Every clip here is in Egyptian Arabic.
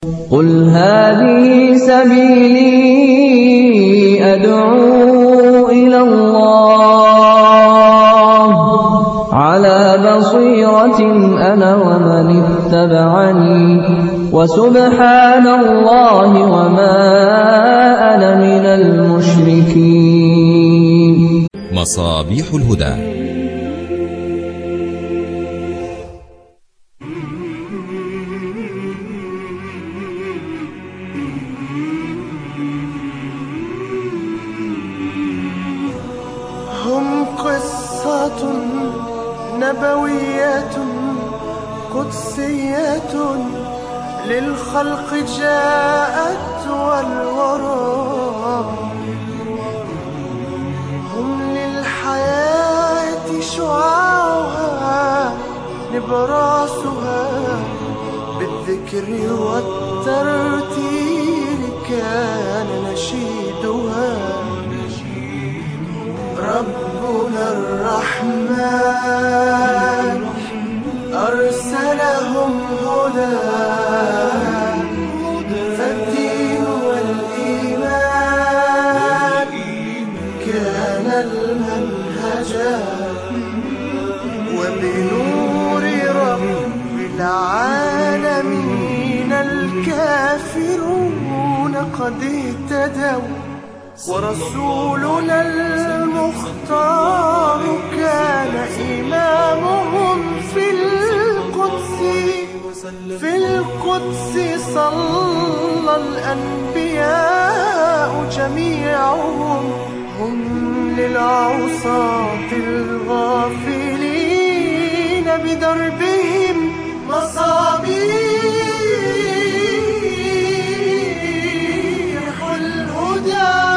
قل هذه سبيلي أدعو إلى الله على بصيرة أنا ومن اتبعني وسبحان الله وما أنا من المشركين مصابيح الهدى هم قصة نبوية قدسية للخلق جاءت والورى هم للحياة شعاعها نبراسها بالذكر والترتيل كان نشيدها ربنا الرحمن أرسلهم هدى فالدين والإيمان كان المنهجا وبنور رب العالمين الكافرون قد اهتدوا ورسولنا المختار كان إمامهم في القدس في القدس صلى الأنبياء جميعهم هم للعصاة الغافلين بدربهم مصابيح الهدى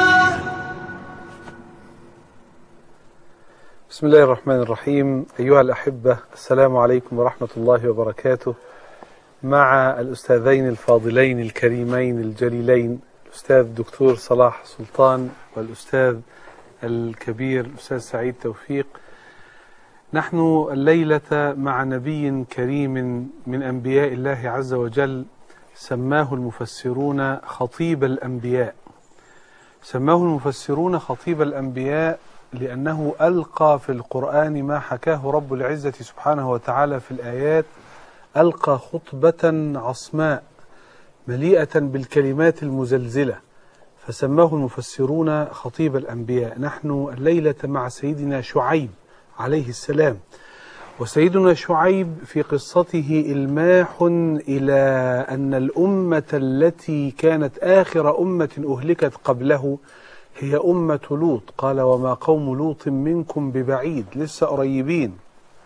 بسم الله الرحمن الرحيم أيها الأحبة السلام عليكم ورحمة الله وبركاته مع الأستاذين الفاضلين الكريمين الجليلين الأستاذ الدكتور صلاح سلطان والأستاذ الكبير الأستاذ سعيد توفيق نحن الليلة مع نبي كريم من أنبياء الله عز وجل سماه المفسرون خطيب الأنبياء سماه المفسرون خطيب الأنبياء لأنه ألقى في القرآن ما حكاه رب العزة سبحانه وتعالى في الآيات ألقى خطبة عصماء مليئة بالكلمات المزلزلة فسماه المفسرون خطيب الأنبياء نحن الليلة مع سيدنا شعيب عليه السلام وسيدنا شعيب في قصته إلماح إلى أن الأمة التي كانت آخر أمة أهلكت قبله هي أمة لوط قال وما قوم لوط منكم ببعيد لسه قريبين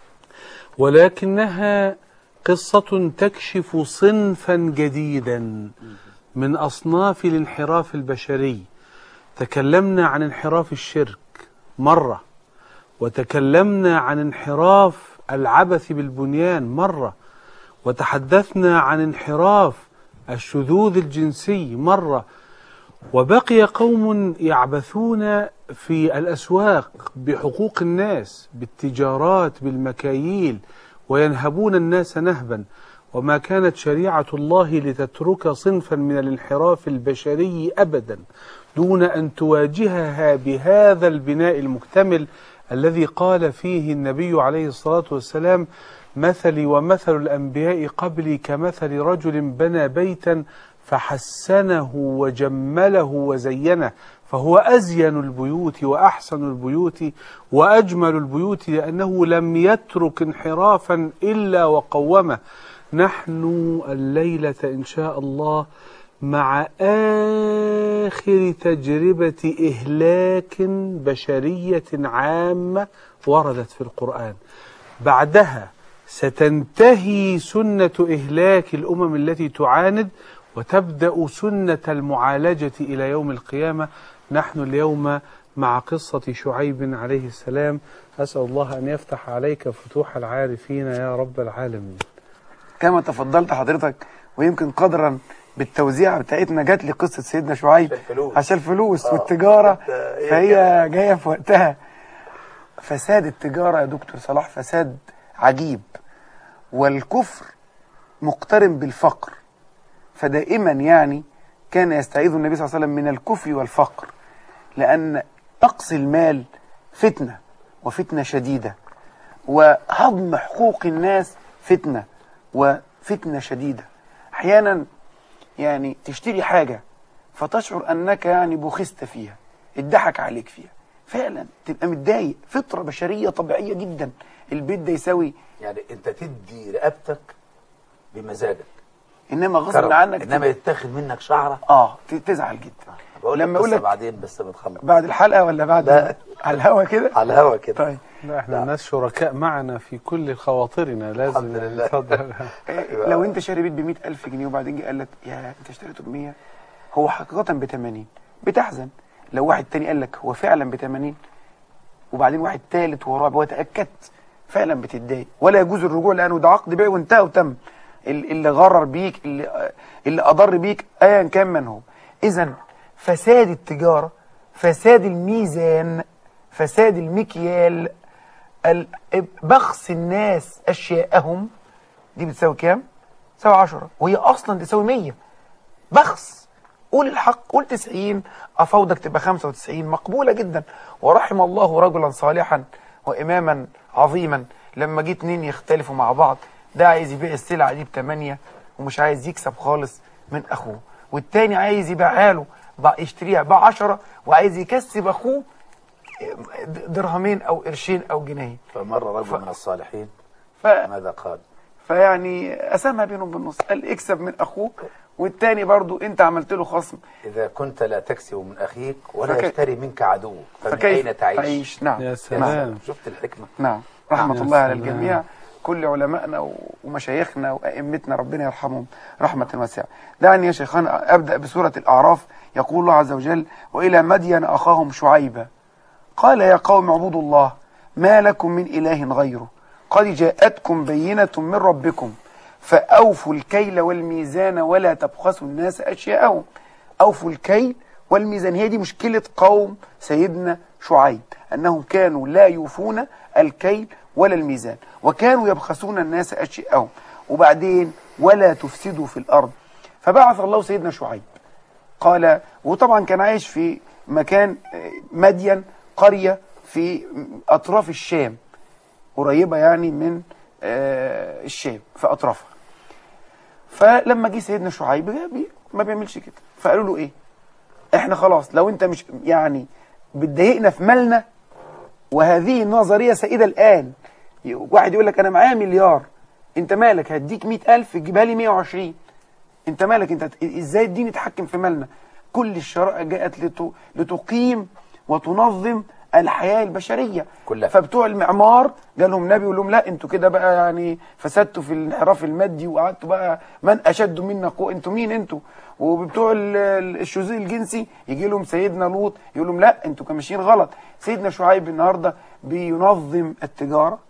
ولكنها قصة تكشف صنفا جديدا من أصناف الانحراف البشري تكلمنا عن انحراف الشرك مرة وتكلمنا عن انحراف العبث بالبنيان مرة وتحدثنا عن انحراف الشذوذ الجنسي مرة وبقي قوم يعبثون في الأسواق بحقوق الناس بالتجارات بالمكاييل وينهبون الناس نهبا وما كانت شريعة الله لتترك صنفا من الانحراف البشري أبدا دون أن تواجهها بهذا البناء المكتمل الذي قال فيه النبي عليه الصلاة والسلام مثلي ومثل الأنبياء قبلي كمثل رجل بنى بيتا فحسنه وجمله وزينه فهو أزين البيوت وأحسن البيوت وأجمل البيوت لأنه لم يترك انحرافا إلا وقومه نحن الليلة إن شاء الله مع آخر تجربة إهلاك بشرية عامة وردت في القرآن بعدها ستنتهي سنة إهلاك الأمم التي تعاند وتبدأ سنة المعالجة إلى يوم القيامة نحن اليوم مع قصة شعيب عليه السلام أسأل الله أن يفتح عليك فتوح العارفين يا رب العالمين كما تفضلت حضرتك ويمكن قدرا بالتوزيع بتاعتنا جات لي قصه سيدنا شعيب عشان الفلوس والتجاره فهي جايه في وقتها فساد التجاره يا دكتور صلاح فساد عجيب والكفر مقترن بالفقر فدائما يعني كان يستعيذ النبي صلى الله عليه وسلم من الكفر والفقر لأن نقص المال فتنة وفتنة شديدة وهضم حقوق الناس فتنة وفتنة شديدة أحيانا يعني تشتري حاجة فتشعر أنك يعني بخست فيها اتضحك عليك فيها فعلا تبقى متضايق فطرة بشرية طبيعية جدا البيت ده يساوي يعني انت تدي رقبتك بمزاجك انما غصب كرم. عنك انما تبقى- يتاخد منك شعره اه ت- تزعل جدا بقول لما لك اقول قصة لك بعدين بس بتخلص بعد الحلقة ولا بعد لا. على الهوا كده على الهوا كده طيب لا احنا لا. الناس شركاء معنا في كل خواطرنا لازم الحمد لله. نتفضل إيه، لو انت شاري بيت ب 100000 جنيه وبعدين جه قال لك يا انت اشتريته ب 100 هو حقيقة ب 80 بتحزن لو واحد تاني قال لك هو فعلا ب 80 وبعدين واحد ثالث ورابع وتأكدت فعلا بتتضايق ولا يجوز الرجوع لانه ده عقد بيع وانتهى وتم ال- اللي غرر بيك اللي اللي اضر بيك ايا كان من هو اذا فساد التجاره فساد الميزان فساد المكيال ال- بخس الناس اشياءهم دي بتساوي كام؟ تساوي 10 وهي اصلا تساوي 100 بخس قول الحق قول 90 افوضك تبقى 95 مقبوله جدا ورحم الله رجلا صالحا واماما عظيما لما جه اتنين يختلفوا مع بعض ده عايز يبيع السلعه دي ب 8 ومش عايز يكسب خالص من اخوه والتاني عايز يبيعها له بع- يشتريها ب 10 وعايز يكسب اخوه درهمين او قرشين او جنيه فمر رجل من الصالحين ف... ماذا قال؟ فيعني قسمها بينهم بالنص قال اكسب من اخوك والتاني برضو انت عملت له خصم إذا كنت لا تكسب من أخيك ولا فكي- يشتري منك عدوك فمن فكيف أين تعيش؟ تعيش نعم يا نعم. سلام شفت الحكمة؟ نعم رحمة يا الله على سلام. الجميع كل علمائنا و- ومشايخنا وأئمتنا ربنا يرحمهم رحمة واسعة دعني يا شيخنا أبدأ بسورة الأعراف يقول الله عز وجل وإلى مدين أخاهم شعيبا قال يا قوم اعبدوا الله ما لكم من إله غيره قد جاءتكم بينة من ربكم فأوفوا الكيل والميزان ولا تبخسوا الناس أشياءهم أوفوا الكيل والميزان هي دي مشكلة قوم سيدنا شعيب أنهم كانوا لا يوفون الكيل ولا الميزان وكانوا يبخسون الناس أشياءهم وبعدين ولا تفسدوا في الأرض فبعث الله سيدنا شعيب قال وطبعا كان عايش في مكان آه، مدين قرية في أطراف الشام قريبة يعني من آه، الشام في أطرافها فلما جه سيدنا شعيب بي- ما بيعملش كده فقالوا له ايه احنا خلاص لو انت مش يعني بتضايقنا في مالنا وهذه النظرية سائدة الآن ي- واحد يقول لك أنا معايا مليار أنت مالك هديك مئة ألف تجيبها لي 120 أنت مالك أنت ت- إزاي الدين يتحكم في مالنا كل الشرائع جاءت لت- لتقيم وتنظم الحياة البشرية كلها. فبتوع المعمار جالهم نبي يقول لهم لا انتوا كده بقى يعني فسدتوا في الانحراف المادي وقعدتوا بقى من اشد منا قوه انتوا مين انتوا وبتوع ال- ال- الشذوذ الجنسي يجي لهم سيدنا لوط يقول لهم لا انتوا كانوا ماشيين غلط سيدنا شعيب النهارده بينظم التجاره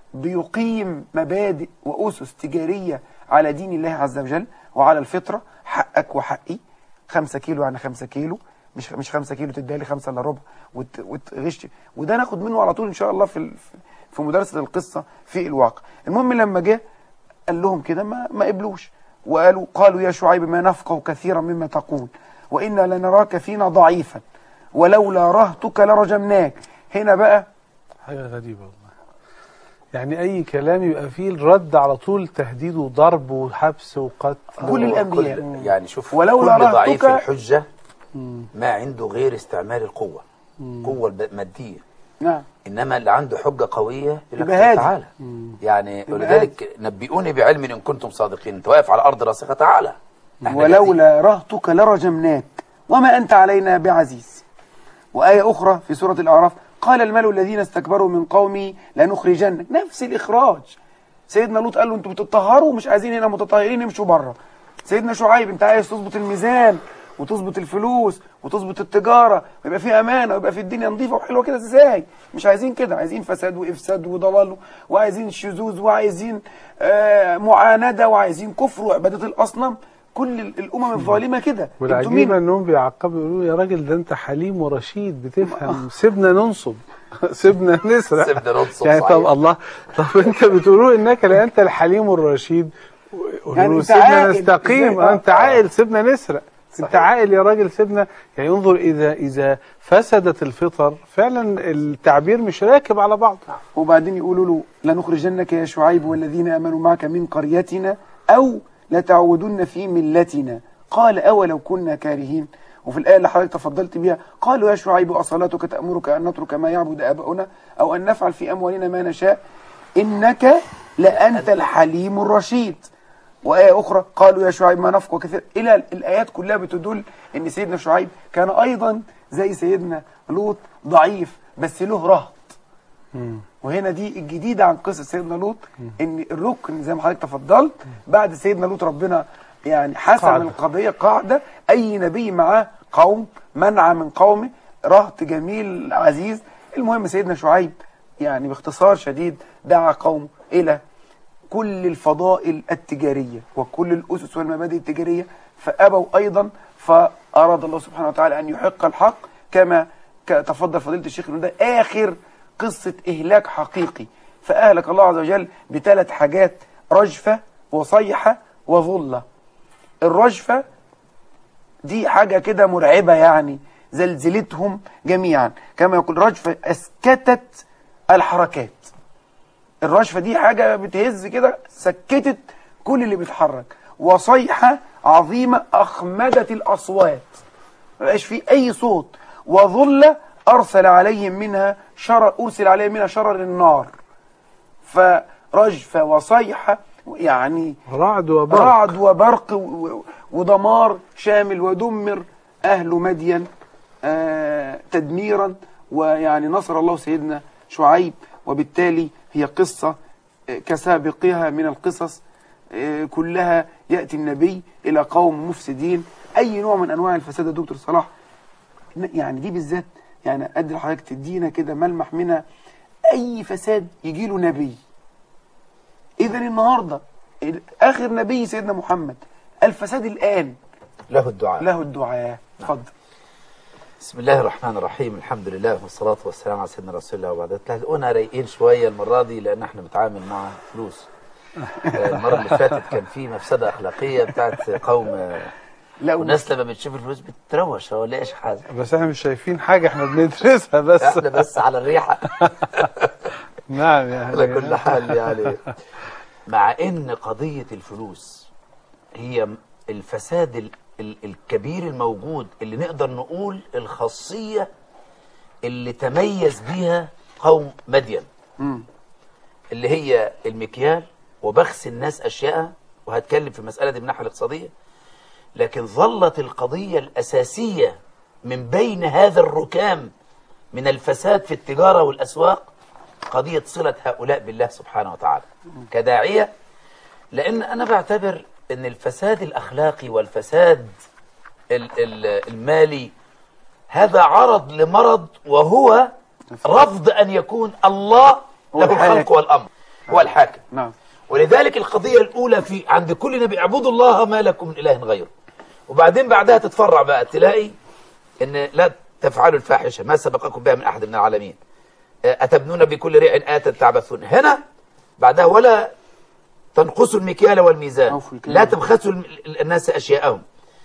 بيقيم مبادئ واسس تجاريه على دين الله عز وجل وعلى الفطره حقك وحقي خمسة كيلو يعني خمسة كيلو مش مش خمسة كيلو تديها لي خمسة الا ربع وت- وتغش وده ناخد منه على طول ان شاء الله في ال- في مدرسه القصه في الواقع المهم لما جه قال لهم كده ما ما قبلوش وقالوا قالوا يا شعيب ما نفقه كثيرا مما تقول وانا لنراك فينا ضعيفا ولولا رهتك لرجمناك هنا بقى حاجة غريبة والله يعني أي كلام يبقى فيه الرد على طول تهديد وضرب وحبس وقتل كل الأنبياء. كل يعني شوف ولولا كل ضعيف رهتك- الحجة ما عنده غير استعمال القوة قوة الب- مادية نعم إنما اللي عنده حجة قوية يقول لك يبقى هادي. تعالى يعني يبقى ولذلك نبئوني بعلم إن كنتم صادقين أنت واقف على أرض راسخة تعالى إحنا جاهزين. ولولا رهتك لرجمناك وما أنت علينا بعزيز وآية أخرى في سورة الأعراف قال الملأ الذين استكبروا من قومي لنخرجنك نفس الإخراج سيدنا لوط قال له انتوا بتطهروا ومش عايزين هنا متطهرين امشوا بره سيدنا شعيب انت عايز تظبط الميزان وتظبط الفلوس وتظبط التجاره ويبقى في امانه ويبقى في الدنيا نظيفه وحلوه كده ازاي مش عايزين كده عايزين فساد وافساد وضلال وعايزين شذوذ وعايزين آه معانده وعايزين كفر وعباده الاصنام كل ال- الامم الظالمه كده انتوا والعجيبة مين انهم بيعقبوا يقولوا يا راجل ده انت حليم ورشيد بتفهم سيبنا ننصب سيبنا نسرق سيبنا ننصب، يعني صحيح. طب الله طب انت بتقولوا انك لا انت الحليم والرشيد يعني يعني انت أنت سيبنا عاقل. نستقيم إزاي؟ انت آه. عاقل سيبنا نسرق انت صحيح. عاقل يا راجل سيبنا يعني انظر اذا اذا فسدت الفطر فعلا التعبير مش راكب على بعض وبعدين يقولوا له لنخرجنك يا شعيب والذين امنوا معك من قريتنا او لتعودن في ملتنا قال اولو كنا كارهين وفي الايه اللي حضرتك تفضلت بيها قالوا يا شعيب اصلاتك تامرك ان نترك ما يعبد اباؤنا او ان نفعل في اموالنا ما نشاء انك لانت الحليم الرشيد وآية أخرى قالوا يا شعيب ما نفقه كثير إلى الآيات كلها بتدل إن سيدنا شعيب كان أيضا زي سيدنا لوط ضعيف بس له رهط وهنا دي الجديدة عن قصة سيدنا لوط إن الركن زي ما حضرتك تفضلت بعد سيدنا لوط ربنا يعني حسم قاعدة. القضية قاعدة أي نبي معاه قوم منع من قومه رهط جميل عزيز المهم سيدنا شعيب يعني باختصار شديد دعا قومه إلى كل الفضائل التجارية وكل الأسس والمبادئ التجارية فأبوا أيضا فأراد الله سبحانه وتعالى أن يحق الحق كما ك- تفضل فضيلة الشيخ إنه ده آخر قصة إهلاك حقيقي فأهلك الله عز وجل بثلاث حاجات رجفة وصيحة وظلة الرجفة دي حاجة كده مرعبة يعني زلزلتهم جميعا كما يقول رجفة أسكتت الحركات الرشفة دي حاجة بتهز كده سكتت كل اللي بيتحرك وصيحة عظيمة أخمدت الأصوات ما بقاش فيه أي صوت وظل أرسل عليهم منها شرر أرسل عليهم منها شرر النار فرجفة وصيحة يعني رعد وبرق رعد وبرق و- و- ودمار شامل ودمر أهل مدين آه، تدميرا ويعني نصر الله سيدنا شعيب وبالتالي هي قصة آه، كسابقها من القصص آه، كلها يأتي النبي إلى قوم مفسدين أي نوع من أنواع الفساد يا دكتور صلاح ن- يعني دي بالذات يعني أدي لحضرتك تدينا كده ملمح منها أي فساد يجي له نبي إذا النهاردة ال- آخر نبي سيدنا محمد الفساد الآن له الدعاء له الدعاء اتفضل بسم الله الرحمن الرحيم الحمد لله والصلاة والسلام على سيدنا رسول الله وبعد تلاقونا رايقين شوية المرة دي لأن احنا بنتعامل مع فلوس آه، المرة اللي فاتت كان في مفسدة أخلاقية بتاعت قوم آه، لا والناس لما بتشوف الفلوس بتتروش هو ليش حاجة بس احنا مش شايفين حاجة احنا بندرسها بس احنا بس على الريحة نعم يعني على كل حال يعني مع ان قضية الفلوس هي م- الفساد ال- ال- الكبير الموجود اللي نقدر نقول الخاصية اللي تميز بيها قوم مدين اللي هي المكيال وبخس الناس أشياء وهتكلم في المسألة دي من الناحية الاقتصادية لكن ظلت القضية الأساسية من بين هذا الركام من الفساد في التجارة والأسواق قضية صلة هؤلاء بالله سبحانه وتعالى كداعية لأن أنا بعتبر أن الفساد الأخلاقي والفساد ال- ال- المالي هذا عرض لمرض وهو رفض أن يكون الله هو له الحاكم. الخلق والأمر هو الحاكم نعم ولذلك القضية الأولى في عند كل نبي اعبدوا الله ما لكم من إله غيره وبعدين بعدها تتفرع بقى تلاقي ان لا تفعلوا الفاحشة ما سبقكم بها من أحد من العالمين أتبنون بكل ريع آتا تعبثون هنا بعدها ولا تنقصوا المكيال والميزان أوفوا الكيل. لا تبخسوا الم- الناس أشياءهم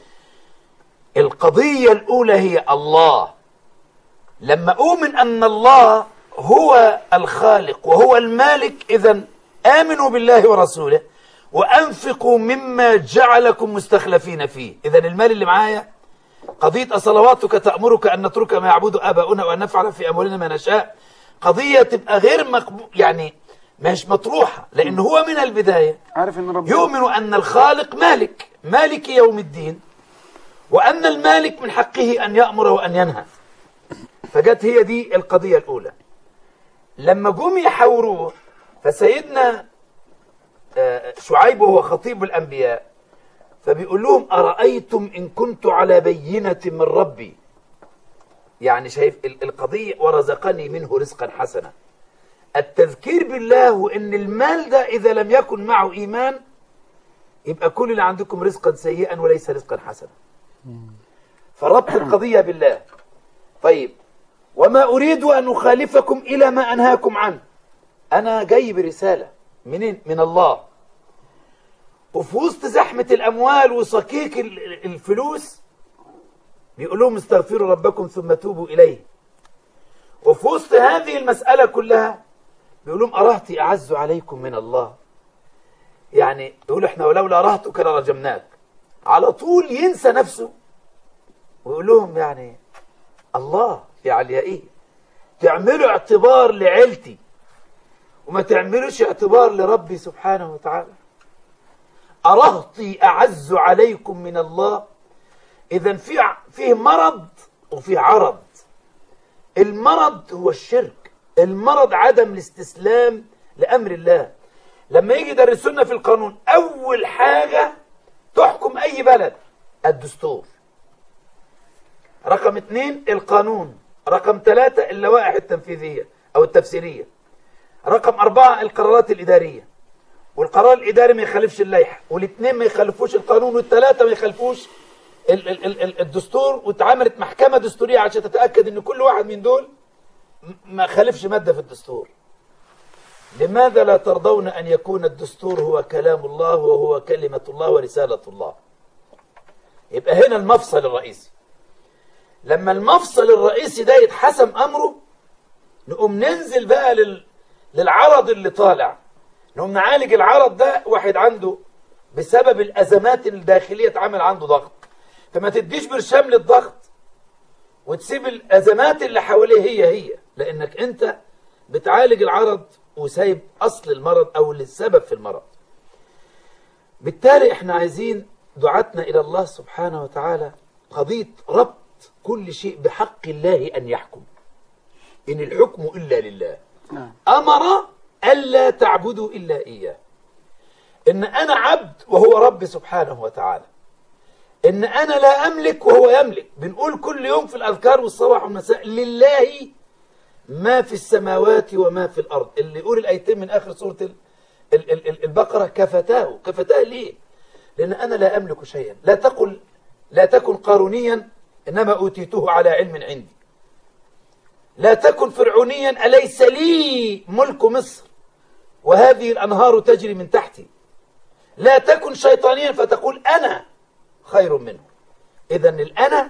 القضية الأولى هي الله لما أؤمن أن الله هو الخالق وهو المالك إذا آمنوا بالله ورسوله وأنفقوا مما جعلكم مستخلفين فيه إذا المال اللي معايا قضية أصلواتك تأمرك أن نترك ما يعبد آباؤنا وأن نفعل في أموالنا ما نشاء قضية تبقى غير مقبول يعني مش مطروحة لأن هو من البداية عارف ان ربنا يؤمن أن الخالق مالك مالك يوم الدين وأن المالك من حقه أن يأمر وأن ينهى فجت هي دي القضية الأولى لما جم يحاوروه فسيدنا آه، شعيب وهو خطيب الأنبياء فبيقول لهم أرأيتم إن كنت على بينة من ربي يعني شايف ال- القضية ورزقني منه رزقا حسنا التذكير بالله وإن المال ده إذا لم يكن معه إيمان يبقى كل اللي عندكم رزقا سيئا وليس رزقا حسنا فربط القضية بالله طيب وما أريد أن أخالفكم إلى ما أنهاكم عنه أنا جاي برسالة منين من الله وفي وسط زحمة الأموال وصكيك ال- ال- الفلوس بيقول لهم استغفروا ربكم ثم توبوا إليه وفي وسط هذه المسألة كلها بيقول لهم أرهتي أعز عليكم من الله يعني يقول احنا ولولا رهتك لرجمناك على طول ينسى نفسه ويقول لهم يعني الله يعني يا ايه تعملوا اعتبار لعيلتي وما تعملوش اعتبار لربي سبحانه وتعالى أرهطي أعز عليكم من الله إذا في فيه مرض وفيه عرض المرض هو الشرك المرض عدم الاستسلام لأمر الله لما يجي يدرسونا في القانون أول حاجة تحكم أي بلد الدستور رقم اثنين القانون رقم ثلاثة اللوائح التنفيذية أو التفسيرية رقم أربعة القرارات الإدارية والقرار الإداري ما يخالفش اللائحة والاثنين ما يخالفوش القانون والثلاثة ما يخالفوش ال- ال- ال- ال- الدستور واتعملت محكمة دستورية عشان تتأكد ان كل واحد من دول م- ما خالفش مادة في الدستور لماذا لا ترضون أن يكون الدستور هو كلام الله وهو كلمة الله ورسالة الله يبقى هنا المفصل الرئيسي لما المفصل الرئيسي ده يتحسم أمره نقوم ننزل بقى لل... للعرض اللي طالع نقوم نعالج العرض ده واحد عنده بسبب الأزمات الداخلية اتعمل عنده ضغط فما تديش برشام للضغط وتسيب الأزمات اللي حواليه هي هي لأنك أنت بتعالج العرض وسايب أصل المرض أو السبب في المرض بالتالي احنا عايزين دعاتنا إلى الله سبحانه وتعالى قضية ربط كل شيء بحق الله أن يحكم إن الحكم إلا لله نعم أمر ألا تعبدوا إلا إياه إن أنا عبد وهو رب سبحانه وتعالى إن أنا لا أملك وهو يملك بنقول كل يوم في الأذكار والصباح والمساء لله ما في السماوات وما في الأرض اللي يقول الآيتين من آخر سورة ال- ال- ال- ال- البقرة كفتاه كفتاه ليه لأن أنا لا أملك شيئا لا تقل لا تكن قارونيا إنما أوتيته على علم عندي لا تكن فرعونيا أليس لي ملك مصر وهذه الأنهار تجري من تحتي لا تكن شيطانيا فتقول أنا خير منه إذا الأنا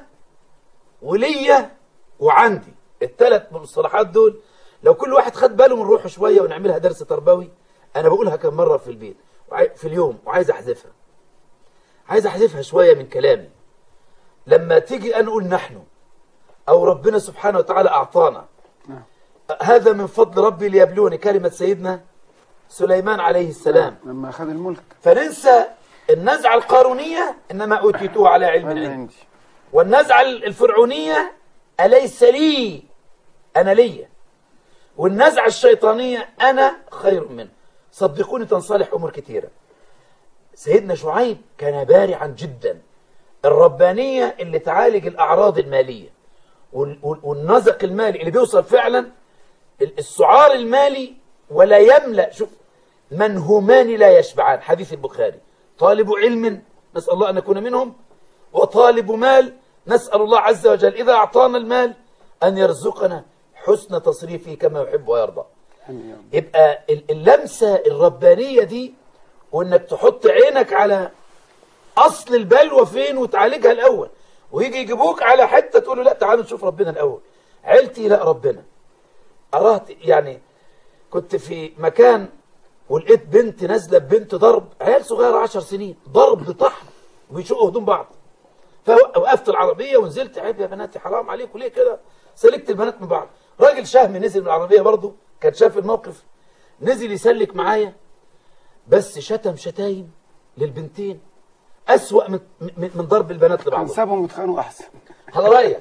وليا وعندي الثلاث مصطلحات دول لو كل واحد خد باله من روحه شوية ونعملها درس تربوي أنا بقولها كم مرة في البيت وعاي- في اليوم وعايز أحذفها عايز أحذفها شوية من كلامي لما تيجي أنا أقول نحن أو ربنا سبحانه وتعالى أعطانا نعم. هذا من فضل ربي ليبلوني كلمة سيدنا سليمان عليه السلام لما أخذ الملك فننسى النزعة القارونية إنما أوتيته على علم أنا عندي عندي والنزعة الفرعونية أليس لي أنا ليا والنزعة الشيطانية أنا خير منه صدقوني تنصلح أمور كثيرة سيدنا شعيب كان بارعا جدا الربانية اللي تعالج الأعراض المالية وال- وال- والنزق المالي اللي بيوصل فعلا ال- السعار المالي ولا يملأ شوف منهومان لا يشبعان حديث البخاري طالب علم نسأل الله أن نكون منهم وطالب مال نسأل الله عز وجل إذا أعطانا المال أن يرزقنا حسن تصريفه كما يحب ويرضى آمين يا رب. يبقى ال- اللمسة الربانية دي وإنك تحط عينك على أصل البلوى فين وتعالجها الأول ويجي يجيبوك على حتة تقول له لا تعالوا نشوف ربنا الأول عيلتي لا ربنا أرهت يعني كنت في مكان ولقيت بنت نازلة ببنت ضرب عيال صغيرة عشر سنين ضرب بطحن وبيشقوا هدوم بعض فوقفت العربية ونزلت عيب يا بناتي حرام عليكم ليه كده سلكت البنات من بعض راجل شهم نزل من العربية برضه كان شاف الموقف نزل يسلك معايا بس شتم شتايم للبنتين أسوأ من من من ضرب البنات كان لبعضهم سابهم واتخانقوا أحسن على رأيك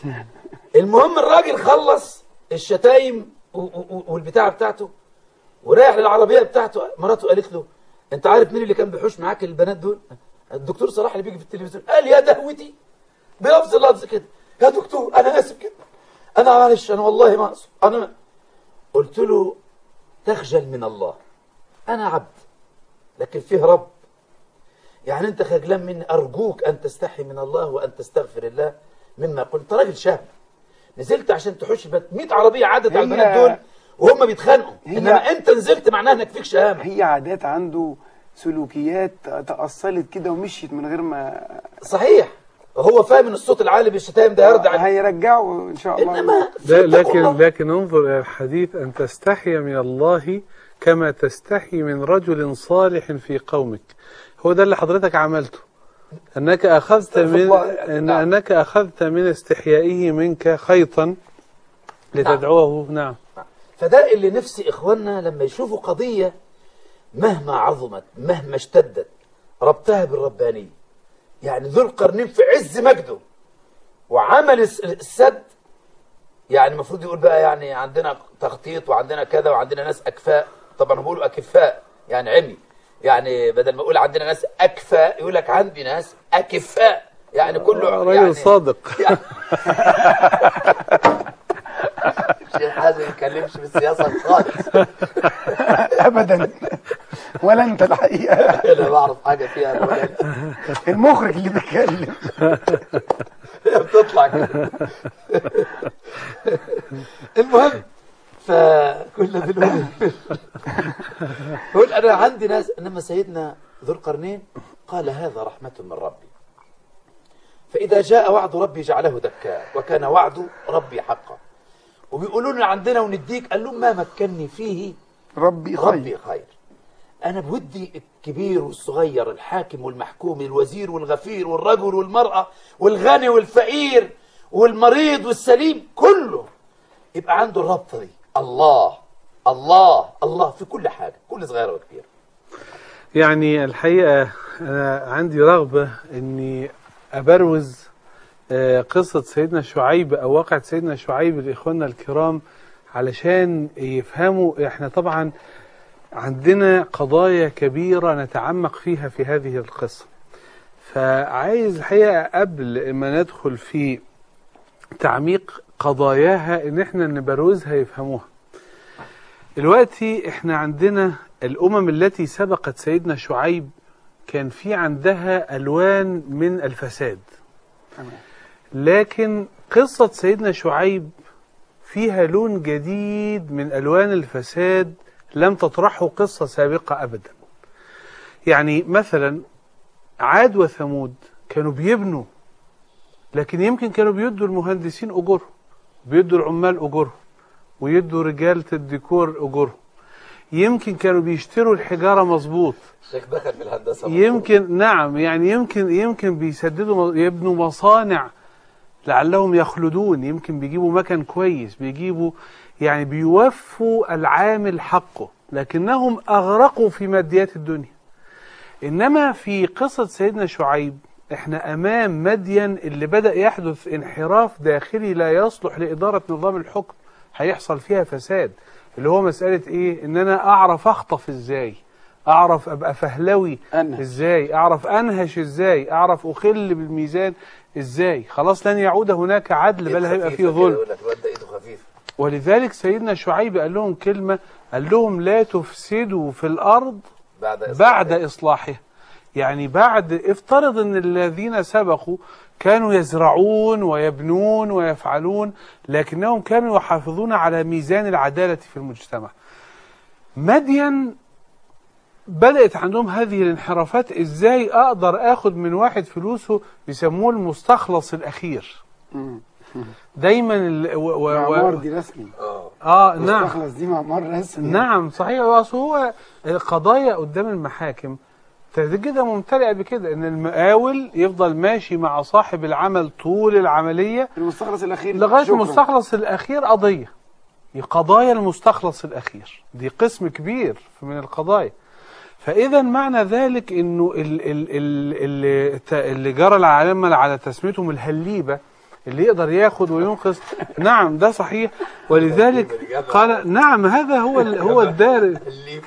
المهم الراجل خلص الشتايم و- و- والبتاعة بتاعته ورايح للعربية بتاعته مراته قالت له انت عارف مين اللي كان بيحوش معاك البنات دول الدكتور صلاح اللي بيجي في التلفزيون قال يا دهوتي بلفظ اللفظ كده يا دكتور انا اسف كده انا معلش انا والله ما اقصد انا ما. قلت له تخجل من الله انا عبد لكن فيه رب يعني انت خجلان مني ارجوك ان تستحي من الله وان تستغفر الله مما قلت انت راجل شهم نزلت عشان تحوش البنات 100 عربيه عدت على هي- البنات دول وهم بيتخانقوا هي- انما انت نزلت معناها انك فيك شهامه هي عادات عنده سلوكيات تأصلت كده ومشيت من غير ما صحيح هو فاهم ان الصوت العالي بالشتايم ده يرجع هيرجعوا ان شاء الله انما لا اتقوا لكن الله. لكن انظر الى الحديث ان تستحي من الله كما تستحي من رجل صالح في قومك هو ده اللي حضرتك عملته انك اخذت من الله. إن نعم. انك اخذت من استحيائه منك خيطا لتدعوه نعم فده اللي نفسي اخواننا لما يشوفوا قضيه مهما عظمت مهما اشتدت ربطها بالربانيه يعني ذو القرنين في عز مجده وعمل الس- السد يعني المفروض يقول بقى يعني عندنا تخطيط وعندنا كذا وعندنا ناس اكفاء طبعا بيقولوا اكفاء يعني عمي يعني بدل ما يقول عندنا ناس اكفاء يقول لك عندي ناس اكفاء يعني كله راجل يعني صادق يعني الشيخ حازم ما يتكلمش في السياسه خالص ابدا ولا انت الحقيقه انا بعرف حاجه فيها ولا المخرج اللي بيتكلم هي بتطلع كده المهم فكنا بنقول بقول انا عندي ناس انما سيدنا ذو القرنين قال هذا رحمه من ربي فاذا جاء وعد ربي جعله دكا وكان وعد ربي حقا وبيقولوا لنا عندنا ونديك قال لهم ما مكنني فيه ربي خير ربي خير أنا بودي الكبير والصغير الحاكم والمحكوم الوزير والغفير والرجل والمرأة والغني والفقير والمريض والسليم كله يبقى عنده الربطة دي الله الله الله في كل حاجة كل صغيرة وكبيرة يعني الحقيقة أنا عندي رغبة إني أبروز آه، قصة سيدنا شعيب أو واقعة سيدنا شعيب لإخواننا الكرام علشان يفهموا إحنا طبعا عندنا قضايا كبيرة نتعمق فيها في هذه القصة فعايز الحقيقة قبل ما ندخل في تعميق قضاياها إن إحنا نبروزها يفهموها دلوقتي احنا عندنا الامم التي سبقت سيدنا شعيب كان في عندها الوان من الفساد لكن قصة سيدنا شعيب فيها لون جديد من الوان الفساد لم تطرحه قصة سابقة ابدا يعني مثلا عاد وثمود كانوا بيبنوا لكن يمكن كانوا بيدوا المهندسين اجورهم بيدوا العمال اجورهم ويدوا رجالة الديكور اجورهم يمكن كانوا بيشتروا الحجارة مظبوط الشيخ دخل في الهندسة يمكن نعم يعني يمكن يمكن بيسددوا يبنوا مصانع لعلهم يخلدون يمكن بيجيبوا مكن كويس بيجيبوا يعني بيوفوا العامل حقه لكنهم أغرقوا في ماديات الدنيا إنما في قصة سيدنا شعيب احنا أمام مدين اللي بدأ يحدث انحراف داخلي لا يصلح لإدارة نظام الحكم هيحصل فيها فساد اللي هو مسألة إيه إن أنا أعرف أخطف إزاي أعرف أبقى فهلوي أنهش. إزاي أعرف أنهش إزاي أعرف أخل بالميزان إزاي خلاص لن يعود هناك عدل بل هيبقى فيه ظلم يقول لك الواد ده ايده خفيفة ولذلك سيدنا شعيب قال لهم كلمة قال لهم لا تفسدوا في الأرض بعد إصلاح بعد إصلاحها يعني بعد افترض أن الذين سبقوا كانوا يزرعون ويبنون ويفعلون لكنهم كانوا يحافظون على ميزان العدالة في المجتمع مدين بدأت عندهم هذه الانحرافات ازاي اقدر اخد من واحد فلوسه بيسموه المستخلص الاخير مم. دايما ال... و... و... معمار و... دي رسمي اه نعم مستخلص دي معمار رسمي نعم صحيح اصل هو القضايا قدام المحاكم كده ممتلئه بكده ان المقاول يفضل ماشي مع صاحب العمل طول العمليه المستخلص الاخير لغايه شكراً. المستخلص الاخير قضيه قضايا المستخلص الاخير دي قسم كبير من القضايا فاذا معنى ذلك انه ال- ال- ال- اللي ت- اللي جرى العالم على تسميتهم الهليبه اللي يقدر ياخد وينقذ نعم ده صحيح ولذلك قال نعم هذا هو ال- هو الدار اللي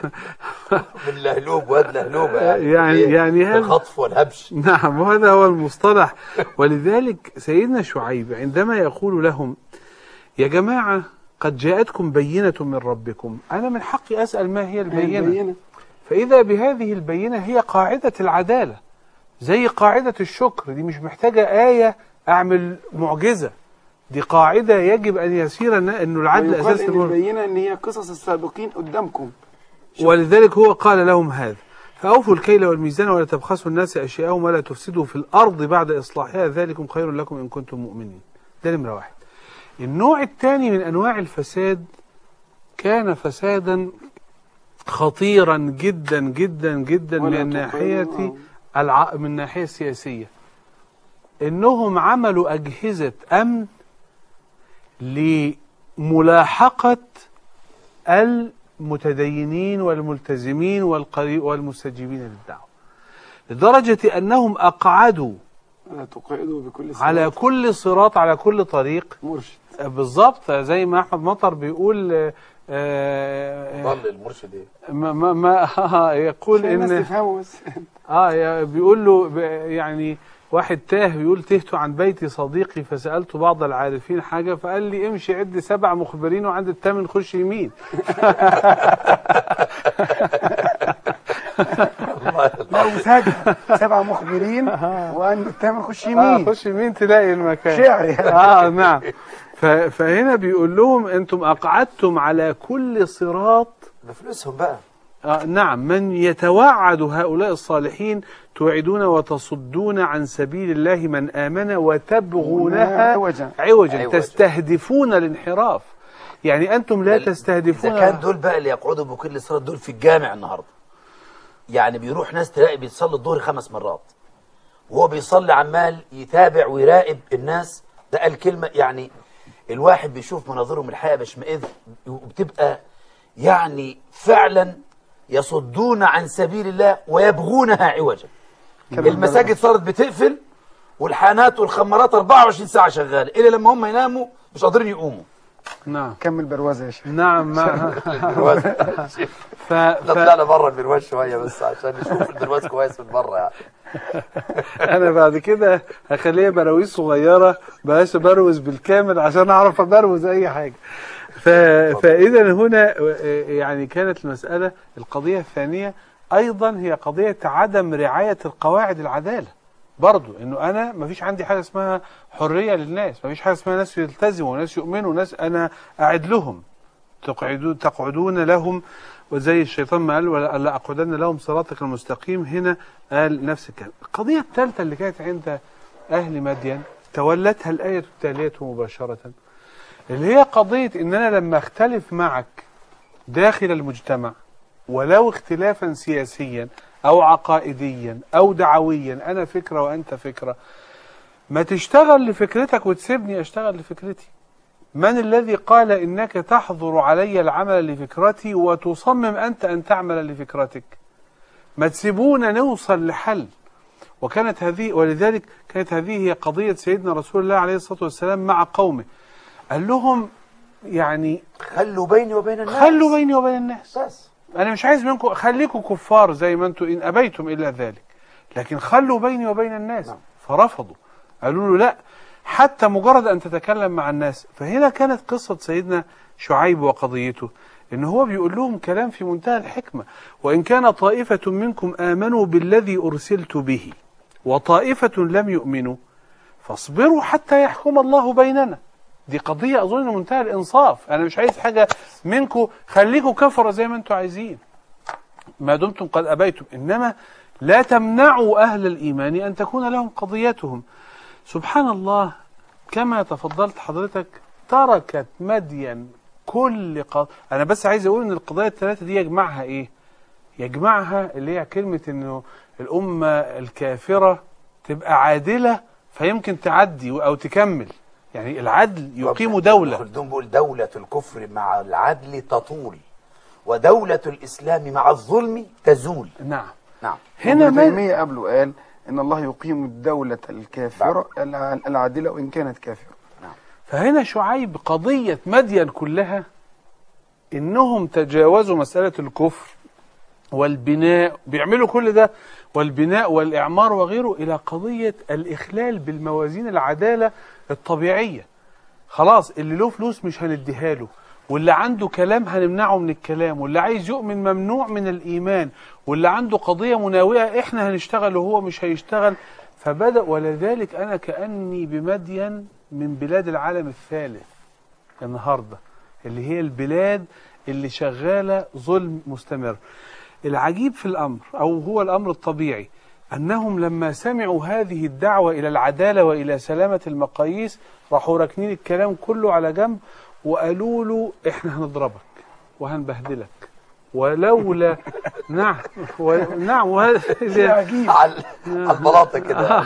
من لهلوب واد لهلوبة يعني يعني- إيه؟ يعني هل- الخطف والهبش نعم وهذا هو المصطلح ولذلك سيدنا شعيب عندما يقول لهم يا جماعة قد جاءتكم بينة من ربكم أنا من حقي أسأل ما هي البينة البينة فإذا بهذه البينة هي قاعدة العدالة زي قاعدة الشكر دي مش محتاجة آية أعمل معجزة دي قاعدة يجب أن يسير أن أنه العدل ويقال أساس ان الملك البينة ان هي قصص السابقين قدامكم ولذلك هو قال لهم هذا فأوفوا الكيل والميزان ولا تبخسوا الناس أشياءهم ولا تفسدوا في الأرض بعد إصلاحها ذلكم خير لكم إن كنتم مؤمنين ده نمرة واحد النوع الثاني من أنواع الفساد كان فسادا خطيرا جدا جدا جدا من ولا الناحية تقيموا. الع... من الناحية السياسية إنهم عملوا أجهزة أمن لملاحقة المتدينين والملتزمين والقري... والمستجيبين للدعوة لدرجة أنهم أقعدوا ولا تقعدوا بكل صراط على كل صراط على كل طريق مرشد بالظبط زي ما أحمد مطر بيقول آه، آه، ضل المرشد ايه ما ما ما يقول عشان الناس ان تفهم بس اه يا- بيقول له ب- يعني واحد تاه بيقول تهت عن بيتي صديقي فسألت بعض العارفين حاجة فقال لي امشي عد سبع مخبرين وعند الثامن خش يمين لو سجن سبع مخبرين وان الثامن خش اه يمين خش يمين تلاقي المكان شعر يعني. اه نعم ف- فهنا بيقول لهم انتم اقعدتم على كل صراط بفلوسهم بقى آه نعم من يتوعد هؤلاء الصالحين توعدون وتصدون عن سبيل الله من آمن وتبغونها عوجا. عوجا عوجا. تستهدفون الانحراف يعني أنتم لا إذا تستهدفون كان دول بقى اللي يقعدوا بكل صلاة دول في الجامع النهارده يعني بيروح ناس تلاقي بيصلي الظهر خمس مرات وهو بيصلي عمال يتابع ويراقب الناس ده قال كلمة يعني الواحد بيشوف مناظرهم الحقيقة بشمئز وبتبقى يعني فعلا يصدون عن سبيل الله ويبغونها عوجا المساجد صارت بتقفل والحانات والخمارات 24 ساعة شغالة إلا لما هم يناموا مش قادرين يقوموا نعم كمل بروازه يا شيخ نعم ما ف... ف... طلعنا بره البرواز شويه بس عشان نشوف البرواز كويس من بره يعني انا بعد كده هخليها براويز صغيره بلاش بروز بالكامل عشان اعرف ابروز اي حاجه ف... فاذا هنا يعني كانت المساله القضيه الثانيه ايضا هي قضيه عدم رعايه القواعد العداله برضو انه انا ما فيش عندي حاجه اسمها حريه للناس ما فيش حاجه اسمها ناس يلتزموا وناس يؤمنوا وناس انا اعد لهم تقعدون تقعدون لهم وزي الشيطان ما قال ولا لا اقعدن لهم صراطك المستقيم هنا قال نفس الكلام القضيه الثالثه اللي كانت عند اهل مدين تولتها الايه التاليه مباشره اللي هي قضيه ان انا لما اختلف معك داخل المجتمع ولو اختلافا سياسيا او عقائديا او دعويا انا فكره وانت فكره ما تشتغل لفكرتك وتسيبني اشتغل لفكرتي من الذي قال انك تحظر علي العمل لفكرتي وتصمم انت ان تعمل لفكرتك ما تسيبونا نوصل لحل وكانت هذه ولذلك كانت هذه هي قضيه سيدنا رسول الله عليه الصلاه والسلام مع قومه قال لهم يعني خلوا بيني وبين الناس خلوا بيني وبين الناس بس انا مش عايز منكم خليكم كفار زي ما انتم ان ابيتم الا ذلك لكن خلوا بيني وبين الناس فرفضوا قالوا له لا حتى مجرد ان تتكلم مع الناس فهنا كانت قصه سيدنا شعيب وقضيته ان هو بيقول لهم كلام في منتهى الحكمه وان كان طائفه منكم امنوا بالذي ارسلت به وطائفه لم يؤمنوا فاصبروا حتى يحكم الله بيننا دي قضية أظن منتهى الإنصاف أنا مش عايز حاجة منكم خليكم كفرة زي ما أنتم عايزين ما دمتم قد أبيتم إنما لا تمنعوا أهل الإيمان أن تكون لهم قضيتهم سبحان الله كما تفضلت حضرتك تركت مدين كل قض... أنا بس عايز أقول إن القضايا الثلاثة دي يجمعها إيه يجمعها اللي هي كلمة إنه الأمة الكافرة تبقى عادلة فيمكن تعدي أو تكمل يعني العدل يقيم دولة خلدون بيقول دولة الكفر مع العدل تطول ودولة الإسلام مع الظلم تزول نعم نعم هنا ابن ما تيمية قبله قال إن الله يقيم الدولة الكافرة الع- العادلة وإن كانت كافرة فهنا شعيب قضية مدين كلها إنهم تجاوزوا مسألة الكفر والبناء بيعملوا كل ده والبناء والإعمار وغيره إلى قضية الإخلال بالموازين العدالة الطبيعية خلاص اللي له فلوس مش هنديها له واللي عنده كلام هنمنعه من الكلام واللي عايز يؤمن ممنوع من الإيمان واللي عنده قضية مناوئة إحنا هنشتغل وهو مش هيشتغل فبدأ ولذلك أنا كأني بمدين من بلاد العالم الثالث النهاردة اللي هي البلاد اللي شغالة ظلم مستمر العجيب في الأمر أو هو الأمر الطبيعي أنهم لما سمعوا هذه الدعوة إلى العدالة وإلى سلامة المقاييس راحوا راكنين الكلام كله على جنب وقالوا له إحنا هنضربك وهنبهدلك ولولا نعم و... نعم وهذا عجيب على على البلاطه كده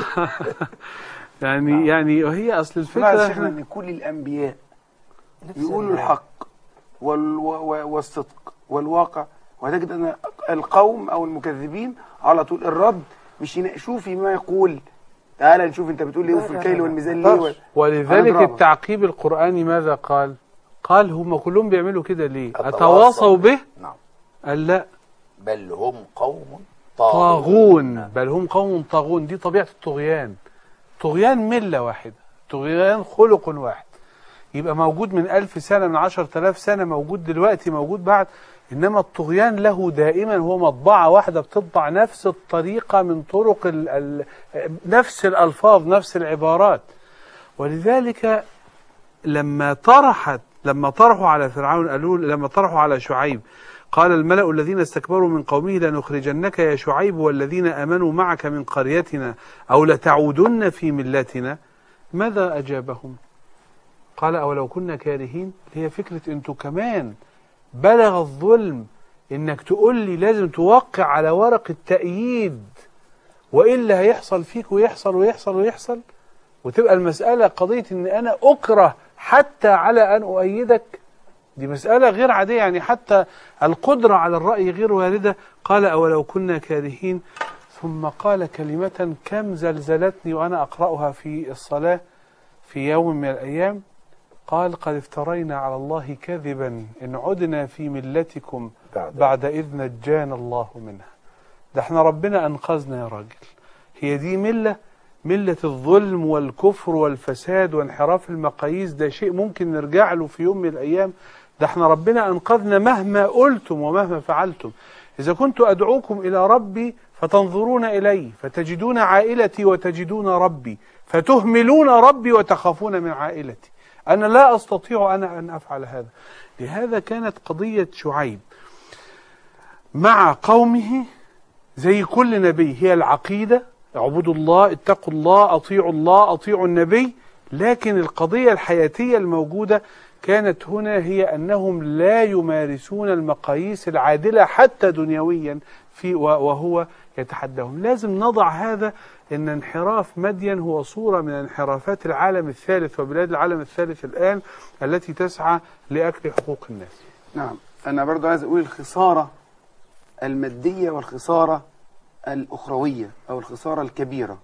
يعني يعني وهي أصل اسمع يا الفكرة شيخنا ان كل الانبياء يقولوا الحق وال... و- والصدق والواقع وتجد ان القوم او المكذبين على طول الرد مش يناقشوه فيما يقول تعالى نشوف انت بتقول ليه وفي الكيل والميزان ليه و- ولذلك هنضربك. التعقيب القرآني ماذا قال قال هم كلهم بيعملوا كده ليه أتواصوا أتواصوا به نعم قال لا بل هم قوم طاغون بل هم قوم طاغون دي طبيعة الطغيان طغيان ملة واحدة طغيان خلق واحد يبقى موجود من ألف سنة من عشر تلاف سنة موجود دلوقتي موجود بعد إنما الطغيان له دائما هو مطبعة واحدة بتطبع نفس الطريقة من طرق ال ال نفس الألفاظ نفس العبارات ولذلك لما طرحت لما طرحوا على فرعون قالوا لما طرحوا على شعيب قال الملأ الذين استكبروا من قومه لنخرجنك يا شعيب والذين آمنوا معك من قريتنا أو لتعودن في ملتنا ماذا أجابهم قال أولو كنا كارهين هي فكرة أنتوا كمان بلغ الظلم إنك تقول لي لازم توقع على ورق التأييد وإلا هيحصل فيك ويحصل ويحصل ويحصل وتبقى المسألة قضية إن أنا أكره حتى على أن أؤيدك دي مسألة غير عادية يعني حتى القدرة على الرأي غير واردة قال أولو كنا كارهين ثم قال كلمة كم زلزلتني وأنا أقرأها في الصلاة في يوم من الأيام قال قد افترينا على الله كذبا إن عدنا في ملتكم بعد- بعد إذ نجانا الله منها ده احنا ربنا أنقذنا يا راجل هي دي ملة ملة الظلم والكفر والفساد وانحراف المقاييس ده شيء ممكن نرجع له في يوم من الأيام ده احنا ربنا أنقذنا مهما قلتم ومهما فعلتم إذا كنت أدعوكم إلى ربي فتنظرون إلي فتجدون عائلتي وتجدون ربي فتهملون ربي وتخافون من عائلتي أنا لا أستطيع أنا أن أفعل هذا لهذا كانت قضية شعيب مع قومه زي كل نبي هي العقيدة اعبدوا الله اتقوا الله اطيعوا الله اطيعوا النبي لكن القضية الحياتية الموجودة كانت هنا هي أنهم لا يمارسون المقاييس العادلة حتى دنيويا في وهو يتحداهم لازم نضع هذا أن انحراف مدين هو صورة من انحرافات العالم الثالث وبلاد العالم الثالث الآن التي تسعى لأكل حقوق الناس نعم أنا برضو عايز أقول الخسارة المادية والخسارة الأخروية أو الخسارة الكبيرة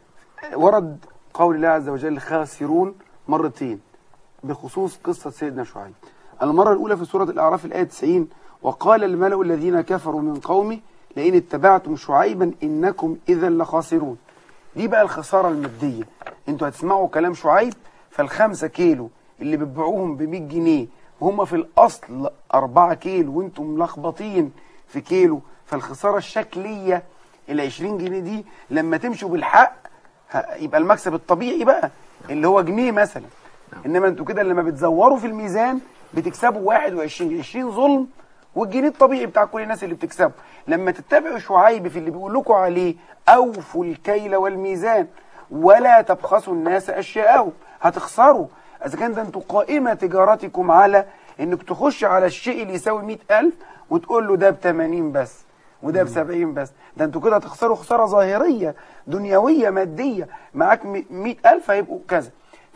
ورد قول الله عز وجل خاسرون مرتين بخصوص قصة سيدنا شعيب المرة الأولى في سورة الأعراف الآية 90 وقال الملأ الذين كفروا من قومه لئن اتبعتم شعيبا إنكم إذا لخاسرون دي بقى الخسارة المادية انتوا هتسمعوا كلام شعيب فالخمسة كيلو اللي بتبيعوهم ب 100 جنيه وهم في الأصل 4 كيلو وانتم ملخبطين في كيلو فالخسارة الشكلية ال 20 جنيه دي لما تمشوا بالحق ه- يبقى المكسب الطبيعي بقى اللي هو جنيه مثلا انما انتوا كده لما بتزوروا في الميزان بتكسبوا 21 جنيه 20 ظلم والجنيه الطبيعي بتاع كل الناس اللي بتكسبه لما تتبعوا شعيب في اللي بيقول لكم عليه اوفوا الكيل والميزان ولا تبخسوا الناس اشياءهم هتخسروا اذا كان ده انتوا قائمه تجارتكم على انك تخش على الشيء اللي يساوي 100000 وتقول له ده ب 80 بس وده ب 70 بس ده انتوا كده هتخسروا خساره ظاهريه دنيويه ماديه معاك 100000 هيبقوا كذا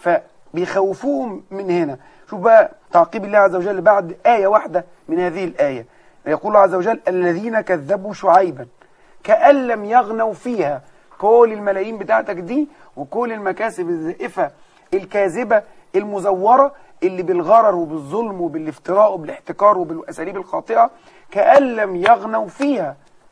فبيخوفوهم من هنا شوف بقى تعقيب الله عز وجل بعد آية واحدة من هذه الآية يقول الله عز وجل الذين كذبوا شعيبا كأن لم يغنوا فيها كل الملايين بتاعتك دي وكل المكاسب الزائفة الكاذبة المزورة اللي بالغرر وبالظلم وبالافتراء وبالاحتكار وبالأساليب الخاطئة كأن لم يغنوا فيها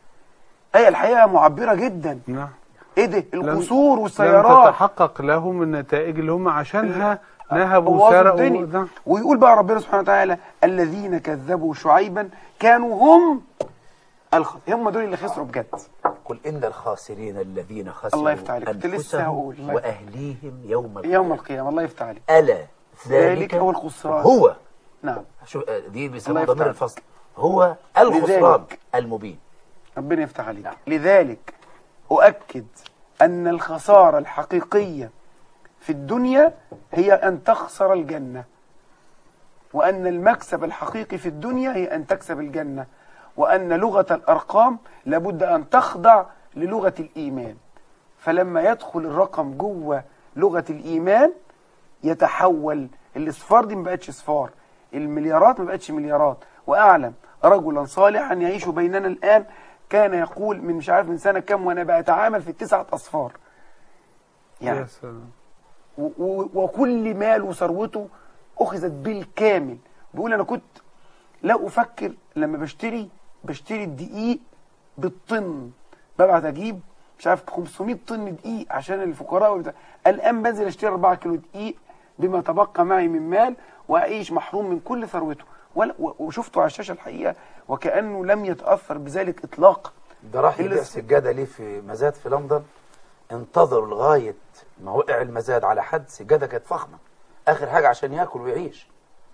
آية الحقيقة معبرة جدا نعم ايه ده القصور لم والسيارات تتحقق لهم النتائج اللي هم عشانها نهبوا بوظوا وسرقوا الدنيا. نعم. ويقول بقى ربنا سبحانه وتعالى الذين كذبوا شعيبا كانوا هم الخ... هم دول اللي خسروا بجد قل إن الخاسرين الذين خسروا الله يفتح عليك. كنت لسه أنفسهم هقول. الله يفتح. وأهليهم يوم القيامة يوم القيامة الله يفتح عليك ألا ذلك ذلك هو الخسران. هو نعم شوف آه، دي الله بيسموها يفتح ضمير عليك. الفصل هو الخسران لذلك. المبين ربنا يفتح عليك نعم. لذلك أؤكد أن الخسارة الحقيقية في الدنيا هي أن تخسر الجنة وأن المكسب الحقيقي في الدنيا هي أن تكسب الجنة وأن لغة الأرقام لابد أن تخضع للغة الإيمان فلما يدخل الرقم جوه لغة الإيمان يتحول الاصفار دي ما بقتش اصفار المليارات ما بقتش مليارات واعلم رجلا صالحا يعيش بيننا الان كان يقول من مش عارف من سنه كام وانا بتعامل في التسعه اصفار يا يعني سلام و- و- وكل مال وثروته اخذت بالكامل بيقول انا كنت لا افكر لما بشتري بشتري الدقيق بالطن ببعت اجيب مش عارف 500 طن دقيق عشان الفقراء وبتاع الان بنزل اشتري 4 كيلو دقيق بما تبقى معي من مال واعيش محروم من كل ثروته ولا- و- وشفته على الشاشه الحقيقه وكانه لم يتاثر بذلك اطلاقا ده راح إلا يبيع الس- سجادة سجاده ليه في مزاد في لندن انتظروا لغايه ما وقع المزاد على حد سجاده كانت فخمه اخر حاجه عشان ياكل ويعيش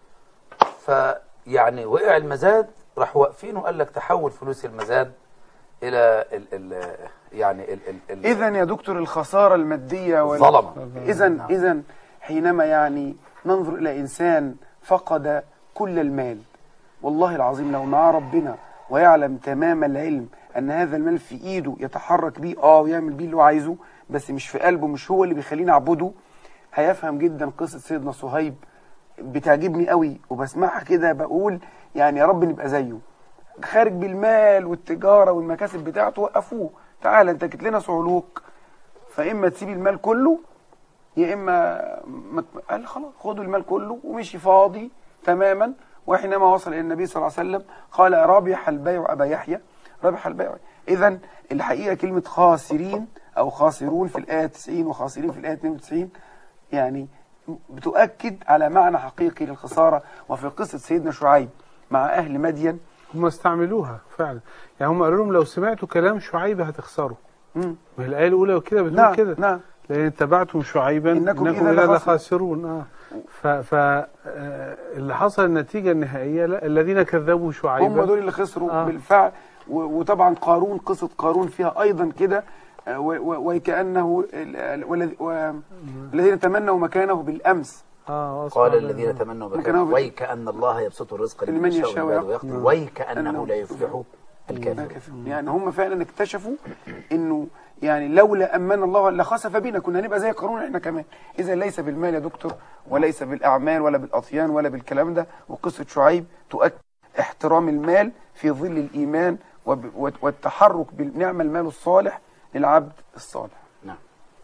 فيعني وقع المزاد راح واقفين وقال لك تحول فلوس المزاد الى ال ال يعني ال ال ال اذا يا دكتور الخساره الماديه وال... الظلمه إذا إذا حينما يعني ننظر إلى إنسان فقد كل المال والله العظيم لو معاه ربنا ويعلم تمام العلم أن هذا المال في إيده يتحرك بيه آه ويعمل بيه اللي هو عايزه بس مش في قلبه مش هو اللي بيخليني أعبده هيفهم جدا قصة سيدنا صهيب بتعجبني قوي وبسمعها كده بقول يعني يا رب نبقى زيه خارج بالمال والتجارة والمكاسب بتاعته وقفوه تعال انت جيت لنا صعلوك فإما تسيب المال كله يا اما ما ت- قال خلاص خدوا المال كله ومشي فاضي تماما وحينما وصل الى النبي صلى الله عليه وسلم قال ربح البيع ابا يحيى ربح البيع اذا الحقيقه كلمه خاسرين او خاسرون في الايه 90 وخاسرين في الايه 92 يعني بتؤكد على معنى حقيقي للخساره وفي قصه سيدنا شعيب مع اهل مدين هم استعملوها فعلا يعني هم قالوا لهم لو سمعتوا كلام شعيب هتخسروا مم. ما هي الآية الأولى وكده بتقول نعم كده نعم لأن اتبعتم شعيبا إنكم إنكم إذا إذا لخاسرون. لخاسرون آه. ف, ف آه، اللي حصل النتيجة النهائية لا الذين كذبوا هم شعيبا دول اللي خسروا آه. آه. بالفعل و- وطبعا قارون قصة قارون فيها أيضا كده آه، و- و- وكأنه ال- ال- والذي- و- الذين تمنوا مكانه بالأمس آه قال أصبح- الذين تمنوا مكانه مكانه بال- ويكأن الله يبسط الرزق لمن لمن يشاء يشاء ويبعد ويقدر. ويقدر ويكأنه أنه- لا يفلح الكافرون كافرون. يعني هم فعلا اكتشفوا انه يعني لولا امن الله لخسف بنا كنا هنبقى زي قارون احنا كمان اذا ليس بالمال يا دكتور وليس بالاعمال ولا بالاطيان ولا بالكلام ده وقصه شعيب تؤكد احترام المال في ظل الايمان وب- والتحرك بالنعمه المال الصالح للعبد الصالح نعم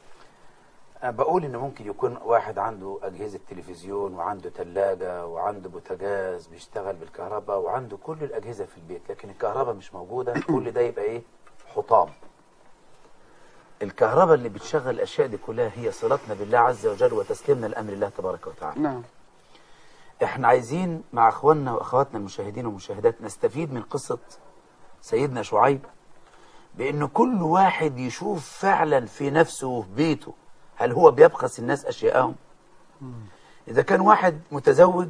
أنا بقول إن ممكن يكون واحد عنده أجهزة تلفزيون وعنده ثلاجة وعنده بوتاجاز بيشتغل بالكهرباء وعنده كل الأجهزة في البيت لكن الكهرباء مش موجودة كل ده يبقى إيه حطام الكهرباء اللي بتشغل الأشياء دي كلها هي صلتنا بالله عز وجل وتسليمنا لأمر الله تبارك وتعالى نعم احنا عايزين مع اخواننا واخواتنا المشاهدين والمشاهدات نستفيد من قصة سيدنا شعيب بان كل واحد يشوف فعلا في نفسه وفي بيته هل هو بيبخس الناس اشياءهم اذا كان واحد متزوج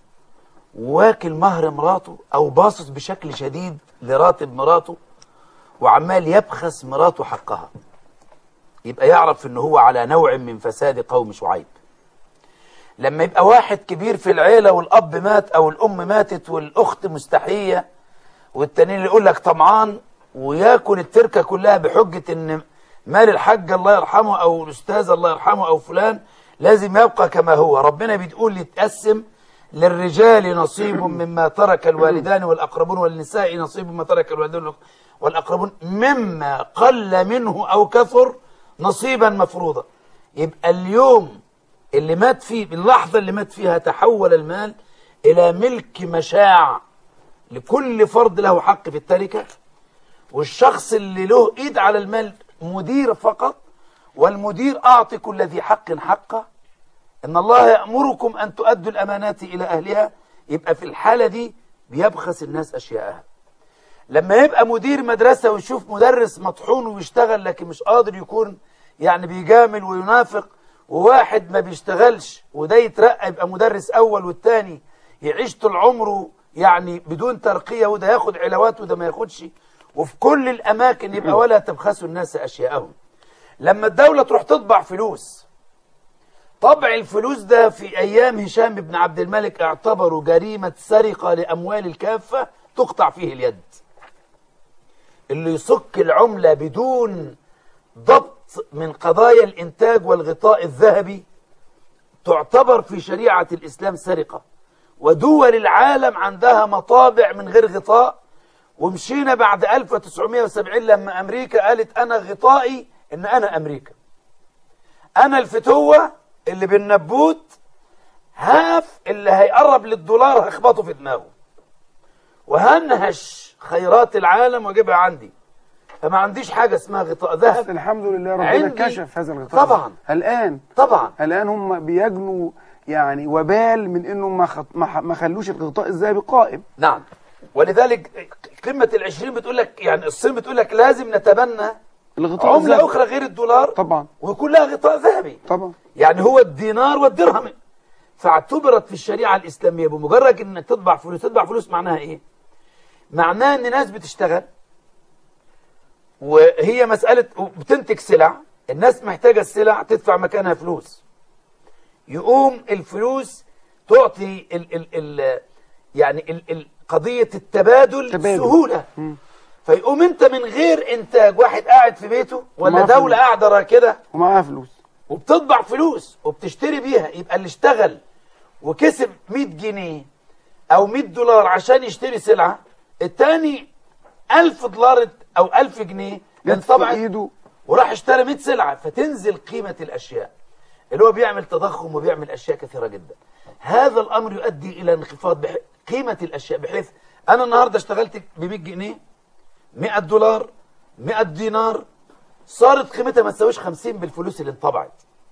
واكل مهر مراته او باصص بشكل شديد لراتب مراته وعمال يبخس مراته حقها يبقى يعرف ان هو على نوع من فساد قوم شعيب لما يبقى واحد كبير في العيلة والأب مات أو الأم ماتت والأخت مستحية والتانيين اللي يقول لك طمعان وياكل التركة كلها بحجة إن مال الحاج الله يرحمه أو الأستاذ الله يرحمه أو فلان لازم يبقى كما هو ربنا بتقول يتقسم للرجال نصيب مما ترك الوالدان والأقربون وللنساء نصيب مما ترك الوالدان والأقربون مما قل منه أو كثر نصيبا مفروضا يبقى اليوم اللي مات فيه اللحظة اللي مات فيها تحول المال إلى ملك مشاع لكل فرد له حق في التركة والشخص اللي له إيد على المال مدير فقط والمدير أعطي كل ذي حق حقه إن الله يأمركم أن تؤدوا الأمانات إلى أهلها يبقى في الحالة دي بيبخس الناس أشياءها لما يبقى مدير مدرسة ويشوف مدرس مطحون ويشتغل لكن مش قادر يكون يعني بيجامل وينافق وواحد ما بيشتغلش وده يترقى يبقى مدرس أول والتاني يعيش طول عمره يعني بدون ترقية وده ياخد علاوات وده ما ياخدش وفي كل الاماكن يبقى ولا تبخسوا الناس اشياءهم لما الدوله تروح تطبع فلوس طبع الفلوس ده في ايام هشام بن عبد الملك اعتبروا جريمه سرقه لاموال الكافه تقطع فيه اليد اللي يصك العمله بدون ضبط من قضايا الانتاج والغطاء الذهبي تعتبر في شريعه الاسلام سرقه ودول العالم عندها مطابع من غير غطاء ومشينا بعد 1970 لما امريكا قالت انا غطائي ان انا امريكا انا الفتوه اللي بالنبوت هاف اللي هيقرب للدولار هخبطه في دماغه وهنهش خيرات العالم واجيبها عندي فما عنديش حاجه اسمها غطاء بس ذهب الحمد لله ربنا عندي- كشف هذا الغطاء طبعا. الان طبعا الان هم بيجنوا يعني وبال من انهم ما خط... ما, ح... ما خلوش الغطاء الذهبي قائم نعم ولذلك قمه العشرين بتقول لك يعني الصين بتقول لك لازم نتبنى الغطاء عمله الذهبي. اخرى غير الدولار طبعا ويكون لها غطاء ذهبي طبعا يعني هو الدينار والدرهم فاعتبرت في الشريعة الإسلامية بمجرد إنك تطبع فلوس تطبع فلوس معناها إيه؟ معناها إن ناس بتشتغل وهي مسألة بتنتج سلع الناس محتاجة السلع تدفع مكانها فلوس يقوم الفلوس تعطي ال ال ال يعني ال ال قضية التبادل تبادل. سهولة فيقوم انت من غير انتاج واحد قاعد في بيته ولا معاه دولة فلوس. قاعدة راكده ومعاها فلوس وبتطبع فلوس وبتشتري بيها يبقى اللي اشتغل وكسب 100 جنيه او 100 دولار عشان يشتري سلعه التاني 1000 دولار او 1000 جنيه جت في انطبعت ايده وراح اشترى 100 سلعه فتنزل قيمه الاشياء اللي هو بيعمل تضخم وبيعمل اشياء كثيره جدا هذا الامر يؤدي الى انخفاض بح... قيمه الاشياء بحيث انا النهارده اشتغلت ب 100 جنيه 100 دولار 100 دينار صارت قيمتها ما تساويش 50 بالفلوس اللي انطبعت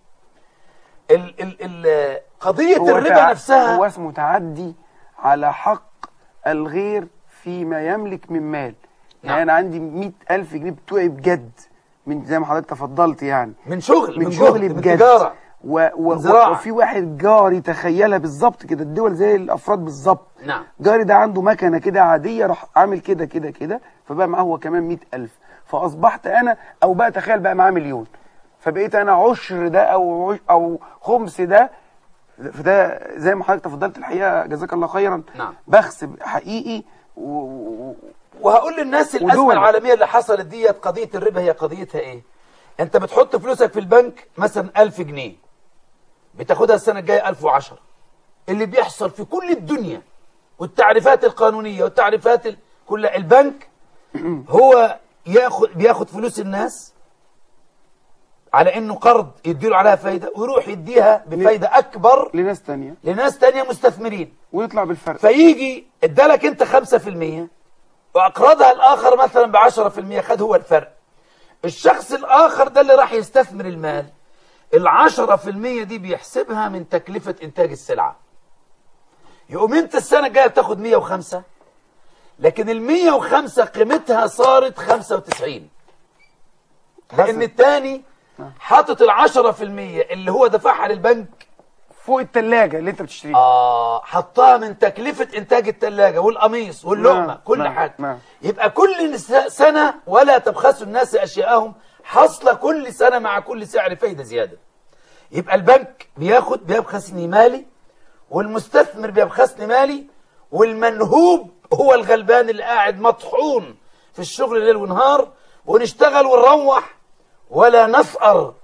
ال ال ال قضيه هو الربا تع- نفسها هو اسمه تعدي على حق الغير فيما يملك من مال يعني نعم. انا عندي 100000 جنيه بتوعي بجد من زي ما حضرتك تفضلت يعني من شغل من من شغلي جهد، من بجد تجاره و و من زراعة. وفي واحد جاري تخيلها بالظبط كده الدول زي الافراد بالظبط نعم جاري ده عنده مكنه كده عاديه راح عامل كده كده كده فبقى معاه هو كمان 100000 فاصبحت انا او بقى تخيل بقى معاه مليون فبقيت انا عشر ده او عش او خمس ده فده زي ما حضرتك تفضلت الحقيقه جزاك الله خيرا نعم. بخسب حقيقي و... و... وهقول للناس الازمه ودول. العالميه اللي حصلت ديت قضيه الربا هي قضيتها ايه؟ انت بتحط فلوسك في البنك مثلا 1000 جنيه بتاخدها السنه الجايه 1010 اللي بيحصل في كل الدنيا والتعريفات القانونيه والتعريفات ال... كل البنك هو ياخد بياخد فلوس الناس على انه قرض يديله عليها فايده ويروح يديها بفايده اكبر لناس تانية لناس تانية مستثمرين ويطلع بالفرق فيجي ادالك انت 5% واقرضها الاخر مثلا ب 10% خد هو الفرق الشخص الاخر ده اللي راح يستثمر المال ال 10% دي بيحسبها من تكلفه انتاج السلعه يقوم انت السنه الجايه بتاخد 105 لكن ال 105 قيمتها صارت 95 لان الثاني حاطط ال 10% اللي هو دفعها للبنك فوق التلاجة اللي انت بتشتريها آه حطها من تكلفة إنتاج الثلاجة والقميص واللقمة نعم، كل نعم، حاجة نعم. يبقى كل س- سنة ولا تبخسوا الناس أشياءهم حصل كل سنة مع كل سعر فايدة زيادة يبقى البنك بياخد بيبخسني مالي والمستثمر بيبخسني مالي والمنهوب هو الغلبان اللي قاعد مطحون في الشغل ليل ونهار ونشتغل ونروح ولا نثأر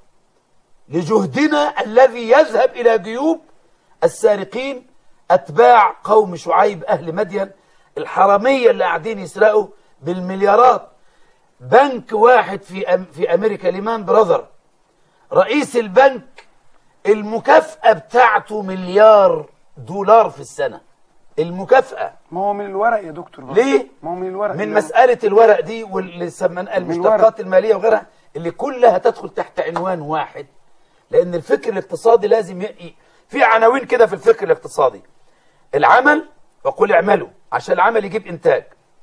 لجهدنا الذي يذهب إلى جيوب السارقين أتباع قوم شعيب أهل مدين الحرامية اللي قاعدين يسرقوا بالمليارات بنك واحد في أم في أمريكا ليمان براذر رئيس البنك المكافأة بتاعته مليار دولار في السنة المكافأة ما هو من الورق يا دكتور بقى. ليه؟ ما هو من الورق من اللي- مسألة الورق دي واللي سمناها المشتقات المالية وغيرها اللي كلها تدخل تحت عنوان واحد لأن الفكر الاقتصادي لازم ي... في عناوين كده في الفكر الاقتصادي العمل وقل اعملوا عشان العمل يجيب إنتاج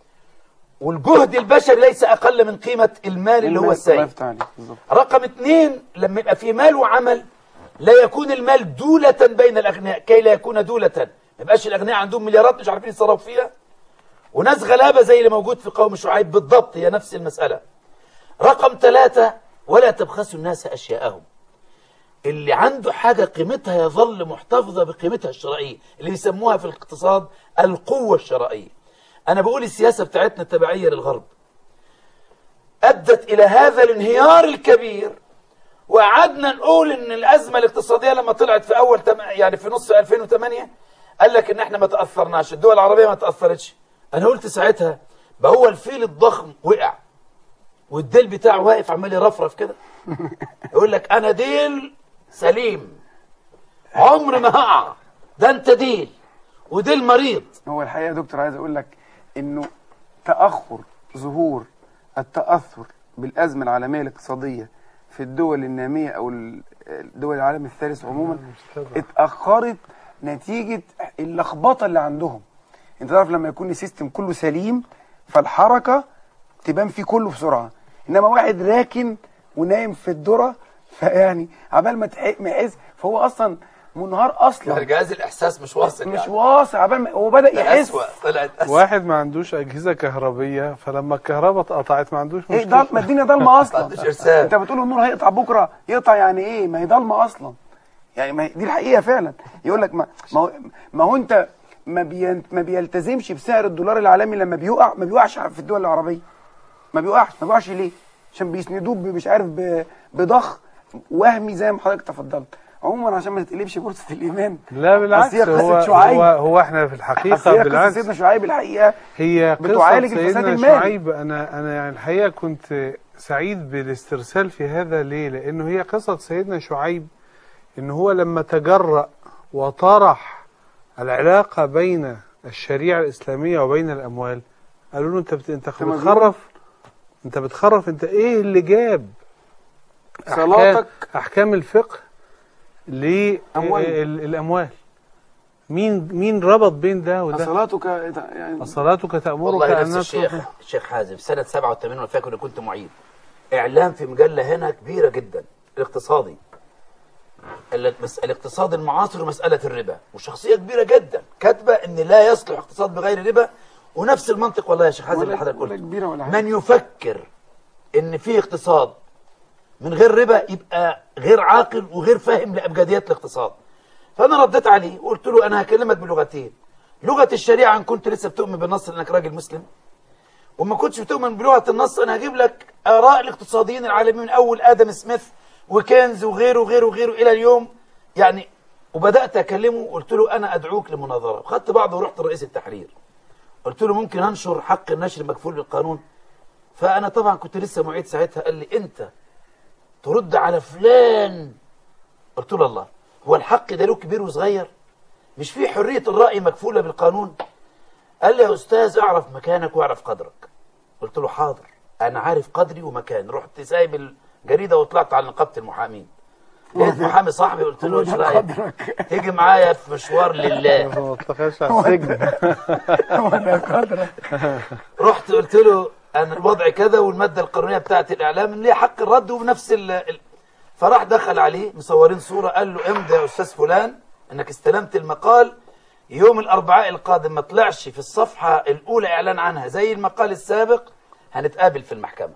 والجهد البشري ليس أقل من قيمة المال اللي هو الله السائل يفتح عليك بالظبط رقم اثنين لما يبقى في مال وعمل لا يكون المال دولة بين الأغنياء كي لا يكون دولة ما يبقاش الأغنياء عندهم مليارات مش عارفين يتصرفوا فيها وناس غلابة زي اللي موجود في قوم شعيب بالضبط هي نفس المسألة رقم ثلاثة ولا تبخسوا الناس أشياءهم اللي عنده حاجة قيمتها يظل محتفظة بقيمتها الشرعية اللي بيسموها في الاقتصاد القوة الشرعية أنا بقول السياسة بتاعتنا التبعية للغرب أدت إلى هذا الانهيار الكبير وقعدنا نقول ان الازمه الاقتصاديه لما طلعت في اول تم... يعني في نص 2008 قال لك ان احنا ما تاثرناش الدول العربيه ما تاثرتش انا قلت ساعتها بقى هو الفيل الضخم وقع والديل بتاعه واقف عمال يرفرف كده يقول لك انا ديل سليم عمر ما هقع ده انت ديل وديل مريض هو الحقيقه يا دكتور عايز اقول لك انه تاخر ظهور التاثر بالازمه العالميه الاقتصاديه في الدول الناميه او ال- الدول العالم الثالث عموما اتاخرت نتيجه اللخبطه اللي عندهم انت تعرف لما يكون السيستم كله سليم فالحركه تبان فيه كله بسرعه انما واحد راكن ونايم في الذره فيعني عبال ما تح- ما يحس فهو اصلا منهار اصلا جهاز الاحساس مش واصل مش يعني. واصل عبال ما هو بدا ده يحس اسوأ طلعت اسوأ واحد ما عندوش اجهزه كهربيه فلما الكهرباء اتقطعت ما عندوش ايه مشكله ضل ما الدنيا ضلمه اصلا عندوش إرسال. انت بتقول النور هيقطع بكره يقطع يعني ايه ما هي ضلمه اصلا يعني ما هي دي الحقيقه فعلا يقول لك ما ما هو, ما هو انت ما بين ما بيلتزمش بسعر الدولار العالمي لما بيقع ما بيوقعش في الدول العربيه ما بيوقعش ما بيوقعش ليه عشان بيسندوه ب- مش عارف ب- بضخ وهمي زي ما حضرتك تفضلت عموما عشان ما تتقلبش فرصه الايمان لا بالعكس أصل هي قصة هو شعيب. هو هو احنا في أصل الحقيقه هي قصة بالعكس سيدنا شعيب الحقيقه هي قصة بتعالج الفساد سيدنا المالي. شعيب أنا أنا يعني الحقيقة كنت سعيد بالاسترسال في هذا ليه؟ لأنه هي قصة سيدنا شعيب إن هو لما تجرأ وطرح العلاقة بين الشريعة الإسلامية وبين الأموال قالوا له أنت بت... أنت مجنون. بتخرف أنت بتخرف أنت إيه اللي جاب أحكام- صلاتك أحكام الفقه أموال. للأموال مين مين ربط بين ده وده؟ صلاتك يعني صلاتك تأمرك والله أن نفس نترك الشيخ الشيخ حازم سنة 87 أنا فاكر إني كنت معيد إعلان في مجلة هنا كبيرة جدا الاقتصادي ال- مس- الاقتصاد المعاصر ومسألة الربا وشخصية كبيرة جدا كاتبة إن لا يصلح اقتصاد بغير ربا ونفس المنطق والله يا شيخ حازم اللي ولا, حضرتك ولا قلته كبيره ولا حاجه من يفكر إن في اقتصاد من غير ربا يبقى غير عاقل وغير فاهم لأبجديات الاقتصاد فأنا رديت عليه وقلت له أنا هكلمك بلغتين لغة الشريعة إن كنت لسه بتؤمن بالنص لأنك راجل مسلم وما كنتش بتؤمن بلغة النص أنا هجيب لك آراء الاقتصاديين العالميين من أول آدم سميث وكينز وغيره وغيره وغيره إلى اليوم يعني وبدأت أكلمه وقلت له أنا أدعوك لمناظرة خدت بعضه ورحت لرئيس التحرير قلت له ممكن أنشر حق النشر مكفول بالقانون فأنا طبعا كنت لسه معيد ساعتها قال لي أنت ترد على فلان قلت له الله هو الحق ده له كبير وصغير مش في حرية الرأي مكفولة بالقانون قال لي يا أستاذ أعرف مكانك وأعرف قدرك قلت له حاضر أنا عارف قدري ومكان رحت سايب الجريدة وطلعت على نقابة المحامين لقيت محامي صاحبي قلت له ايش رايك تيجي معايا في مشوار لله ما تخش على السجن وانا قادره رحت قلت له انا الوضع كذا والماده القانونيه بتاعت الاعلام ان ليه حق الرد وبنفس ال... ال... فراح دخل عليه مصورين صوره قال له امضي يا استاذ فلان انك استلمت المقال يوم الاربعاء القادم ما طلعش في الصفحه الاولى اعلان عنها زي المقال السابق هنتقابل في المحكمه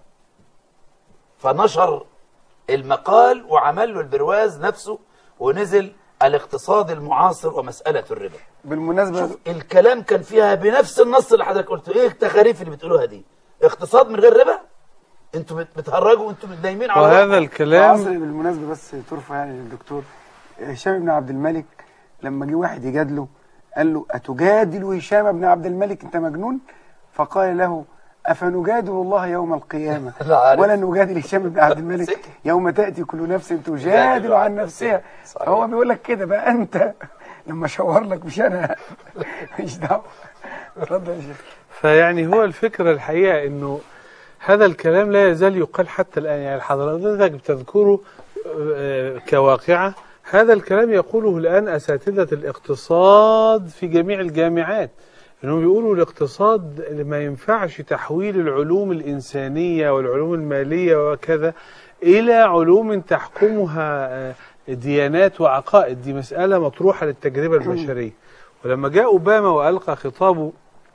فنشر المقال وعمل له البرواز نفسه ونزل الاقتصاد المعاصر ومساله الربا بالمناسبه شوف الكلام كان فيها بنفس النص اللي حضرتك قلته ايه التخاريف اللي بتقولوها دي اقتصاد من غير ربا انتوا بت- بتهرجوا انتوا نايمين على وهذا روحكم. في الكلام عصر بالمناسبه بس ترفع يعني للدكتور هشام بن عبد الملك لما جه واحد يجادله قال له اتجادل هشام بن عبد الملك انت مجنون فقال له افنجادل الله يوم القيامه لا عارف. ولا نجادل هشام بن عبد الملك سكت. يوم تاتي كل نفس تجادل عن نفسها صحيح. فهو بيقول لك كده بقى انت لما اشاور لك مش انا مش دعوه اتفضل يا شيخ فيعني هو الفكرة الحقيقة انه هذا الكلام لا يزال يقال حتى الآن يعني حضرتك بتذكره آه، كواقعة هذا الكلام يقوله الآن أساتذة الاقتصاد في جميع الجامعات انهم بيقولوا الاقتصاد اللي ما ينفعش تحويل العلوم الإنسانية والعلوم المالية وكذا إلى علوم تحكمها آه، ديانات وعقائد دي مسألة مطروحة للتجربة البشرية ولما جاء أوباما وألقى خطابه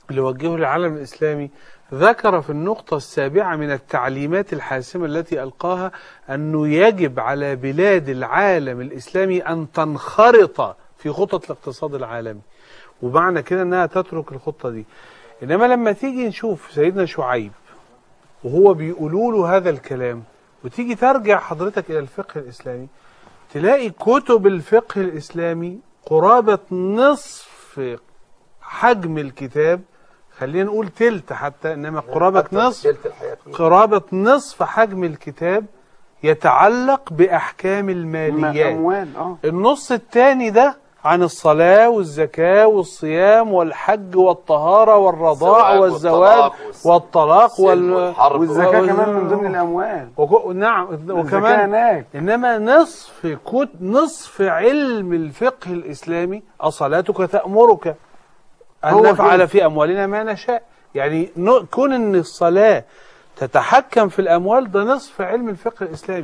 اللي وجهه للعالم الإسلامي ذكر في النقطة السابعة من التعليمات الحاسمة التي ألقاها أنه يجب على بلاد العالم الإسلامي أن تنخرط في خطط الاقتصاد العالمي ومعنى كده أنها تترك الخطة دي إنما لما تيجي نشوف سيدنا شعيب وهو بيقولوا له هذا الكلام وتيجي ترجع حضرتك إلى الفقه الإسلامي تلاقي كتب الفقه الإسلامي قرابة نصف حجم الكتاب خلينا نقول تلت حتى إنما قرابة نصف تلت الحياة فيه. قرابة نصف حجم الكتاب يتعلق بأحكام الماليات اموال اه النص الثاني ده عن الصلاة والزكاة والصيام والحج والطهارة والرضاع الزواج والزواج والطلاق والس- والطلاق السلم وال... والحرب والزكاه و- كمان من ضمن الاموال وك... نعم الزكاه وكمان هناك إنما نصف كت... نصف علم الفقه الإسلامي أصلاتك تأمرك أن هو نفعل كده. في أموالنا ما نشاء يعني ن... كون أن الصلاة تتحكم في الأموال ده نصف علم الفقه الإسلامي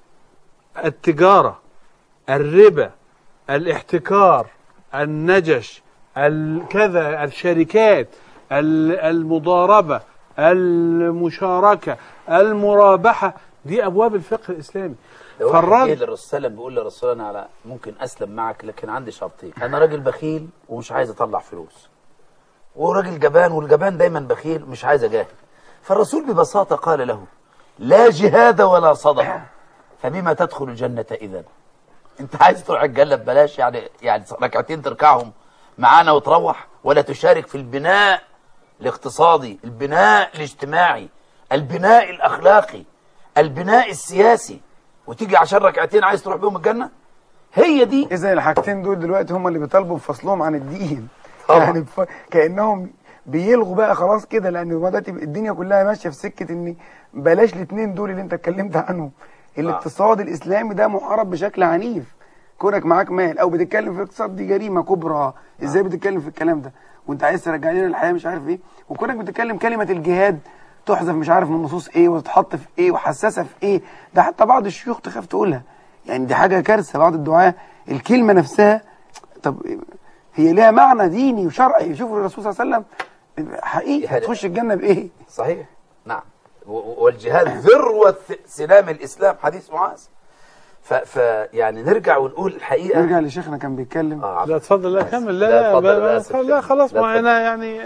التجارة الربا الاحتكار النجش الكذا الشركات ال- المضاربة المشاركة المرابحة دي أبواب الفقه الإسلامي لو واحد جه فالراجل للرسول صلى بيقول للرسول انا على ممكن اسلم معك لكن عندي شرطين انا راجل بخيل ومش عايز اطلع فلوس وراجل جبان والجبان دايما بخيل مش عايز اجاهد فالرسول ببساطه قال له لا جهاد ولا صدقه فبما تدخل الجنه اذا انت عايز تروح الجنه ببلاش يعني يعني ركعتين تركعهم معانا وتروح ولا تشارك في البناء الاقتصادي البناء الاجتماعي البناء الاخلاقي البناء السياسي وتيجي عشان ركعتين عايز تروح بيهم الجنه هي دي اذا الحاجتين دول دلوقتي هم اللي بيطالبوا بفصلهم عن الدين طبعا. يعني بف... كانهم بيلغوا بقى خلاص كده لان دلوقتي الدنيا كلها ماشيه في سكه ان بلاش الاثنين دول اللي انت اتكلمت عنهم الاقتصاد الاسلامي ده محارب بشكل عنيف كونك معاك مال او بتتكلم في الاقتصاد دي جريمه كبرى ازاي بتتكلم في الكلام ده وانت عايز ترجع لنا الحياه مش عارف ايه وكونك بتتكلم كلمه الجهاد تحذف مش عارف من نصوص ايه وتتحط في ايه وحساسه في ايه ده حتى بعض الشيوخ تخاف تقولها يعني دي حاجه كارثه بعض الدعاه الكلمه نفسها طب هي ليها معنى ديني وشرعي شوفوا الرسول صلى الله عليه وسلم حقيقي يعني- هتخش الجنه بايه صحيح نعم و- و- والجهاد ذروة سلام الإسلام حديث معاذ ف, ف يعني نرجع ونقول الحقيقة نرجع لشيخنا كان بيتكلم آه لا اتفضل لا كمل لا لا، لا, اتفضل، لا, أنا لا, آسف. لا خلاص لا، ما اتفضل. انا يعني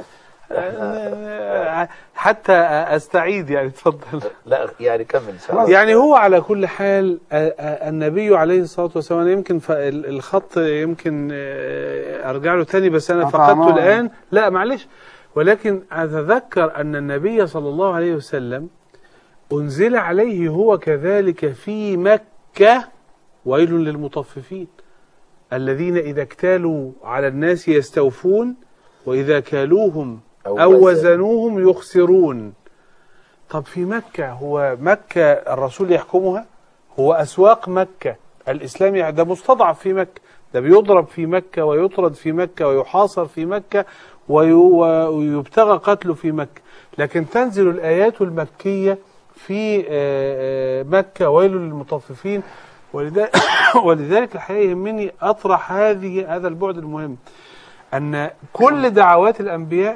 آه، حتى استعيد يعني اتفضل لا يعني كمل إن شاء الله يعني هو على كل حال آه، آه، النبي عليه الصلاة والسلام أنا يمكن ف- ال- الخط يمكن آه، أرجع له تاني بس أنا قطع فقدته معه. الآن لا معلش ولكن أتذكر أن النبي صلى الله عليه وسلم أنزل عليه هو كذلك في مكة ويل للمطففين الذين إذا اكتالوا على الناس يستوفون وإذا كالوهم أو أو وزنوا. وزنوهم يخسرون طب في مكة هو مكة الرسول يحكمها هو أسواق مكة الإسلام يعني ده مستضعف في مكة ده بيضرب في مكة ويطرد في مكة ويحاصر في مكة وي- ويبتغى قتله في مكة لكن تنزل الآيات المكية في آه، آه، مكة ويل للمطففين ولذلك, ولذلك الحقيقة يهمني أطرح هذه هذا البعد المهم أن كل دعوات الأنبياء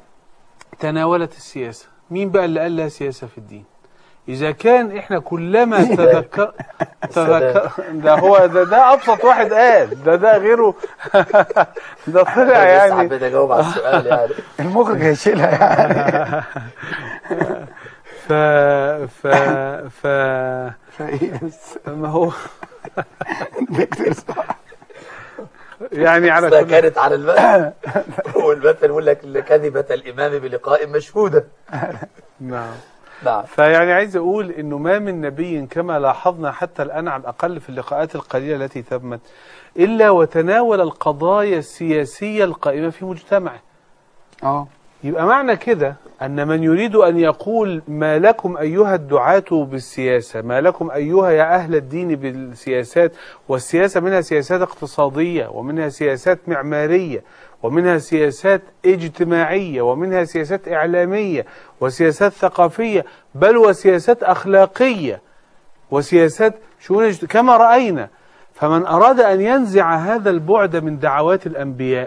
تناولت السياسة مين بقى اللي قال لها سياسة في الدين إذا كان إحنا كلما تذكر تذكر ده هو ده ده أبسط واحد قال ده ده غيره ده طلع بس يعني حبيت أجاوب على السؤال يعني المخرج هيشيلها يعني ف ف ف فإيه بس ما هو دكتور صح يعني على أصلها كل كانت على المثل والمثل يقول لك كذبة الإمام بلقاء مشهودة نعم نعم فيعني عايز اقول انه ما من نبي كما لاحظنا حتى الان على الاقل في اللقاءات القليله التي تمت الا وتناول القضايا السياسيه القائمه في مجتمعه اه يبقى معنى كده أن من يريد أن يقول ما لكم أيها الدعاة بالسياسة ما لكم أيها يا أهل الدين بالسياسات والسياسة منها سياسات اقتصادية ومنها سياسات معمارية ومنها سياسات اجتماعية ومنها سياسات إعلامية وسياسات ثقافية بل وسياسات أخلاقية وسياسات شؤون اجت- كما رأينا فمن أراد أن ينزع هذا البعد من دعوات الأنبياء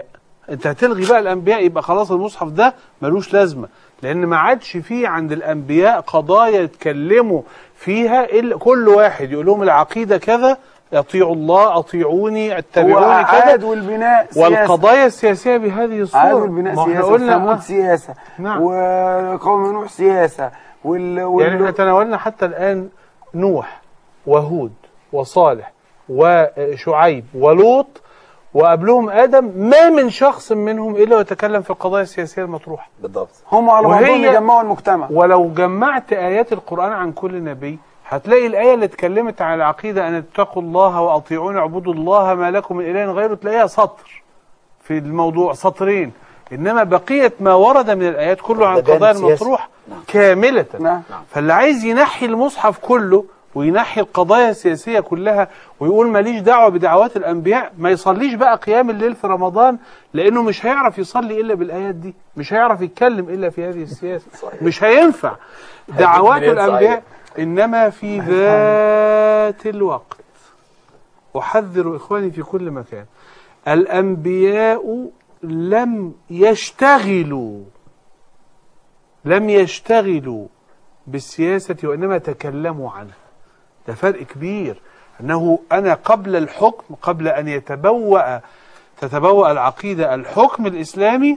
انت هتلغي بقى الانبياء يبقى خلاص المصحف ده ملوش لازمه لان ما عادش فيه عند الانبياء قضايا يتكلموا فيها الا كل واحد يقول لهم العقيده كذا اطيعوا الله اطيعوني هو اتبعوني عاد كذا والبناء سياسة والقضايا السياسيه بهذه الصوره عاد والبناء ما احنا سياسة قلنا وثمود آه. سياسة نعم. وقوم نوح سياسة وال... وال... يعني احنا تناولنا حتى الآن نوح وهود وصالح وشعيب ولوط وقبلهم آدم ما من شخص منهم إلا ويتكلم في القضايا السياسية المطروحة بالضبط هم على وهي- بعضهم يجمعوا المجتمع ولو جمعت آيات القرآن عن كل نبي هتلاقي الآية اللي اتكلمت عن العقيدة أن اتقوا الله وأطيعون اعبدوا الله ما لكم من إله غيره تلاقيها سطر في الموضوع سطرين إنما بقية ما ورد من الآيات كله عن ده جانب القضايا سياسي. المطروحة كاملة نعم فاللي عايز ينحي المصحف كله وينحي القضايا السياسية كلها ويقول ماليش دعوة بدعوات الأنبياء ما يصليش بقى قيام الليل في رمضان لأنه مش هيعرف يصلي إلا بالآيات دي مش هيعرف يتكلم إلا في هذه السياسة مش هينفع دعوات منين الأنبياء إنما في ذات الوقت أحذر إخواني في كل مكان الأنبياء لم يشتغلوا لم يشتغلوا بالسياسة وإنما تكلموا عنها ده فرق كبير أنه أنا قبل الحكم قبل أن يتبوأ تتبوأ العقيدة الحكم الإسلامي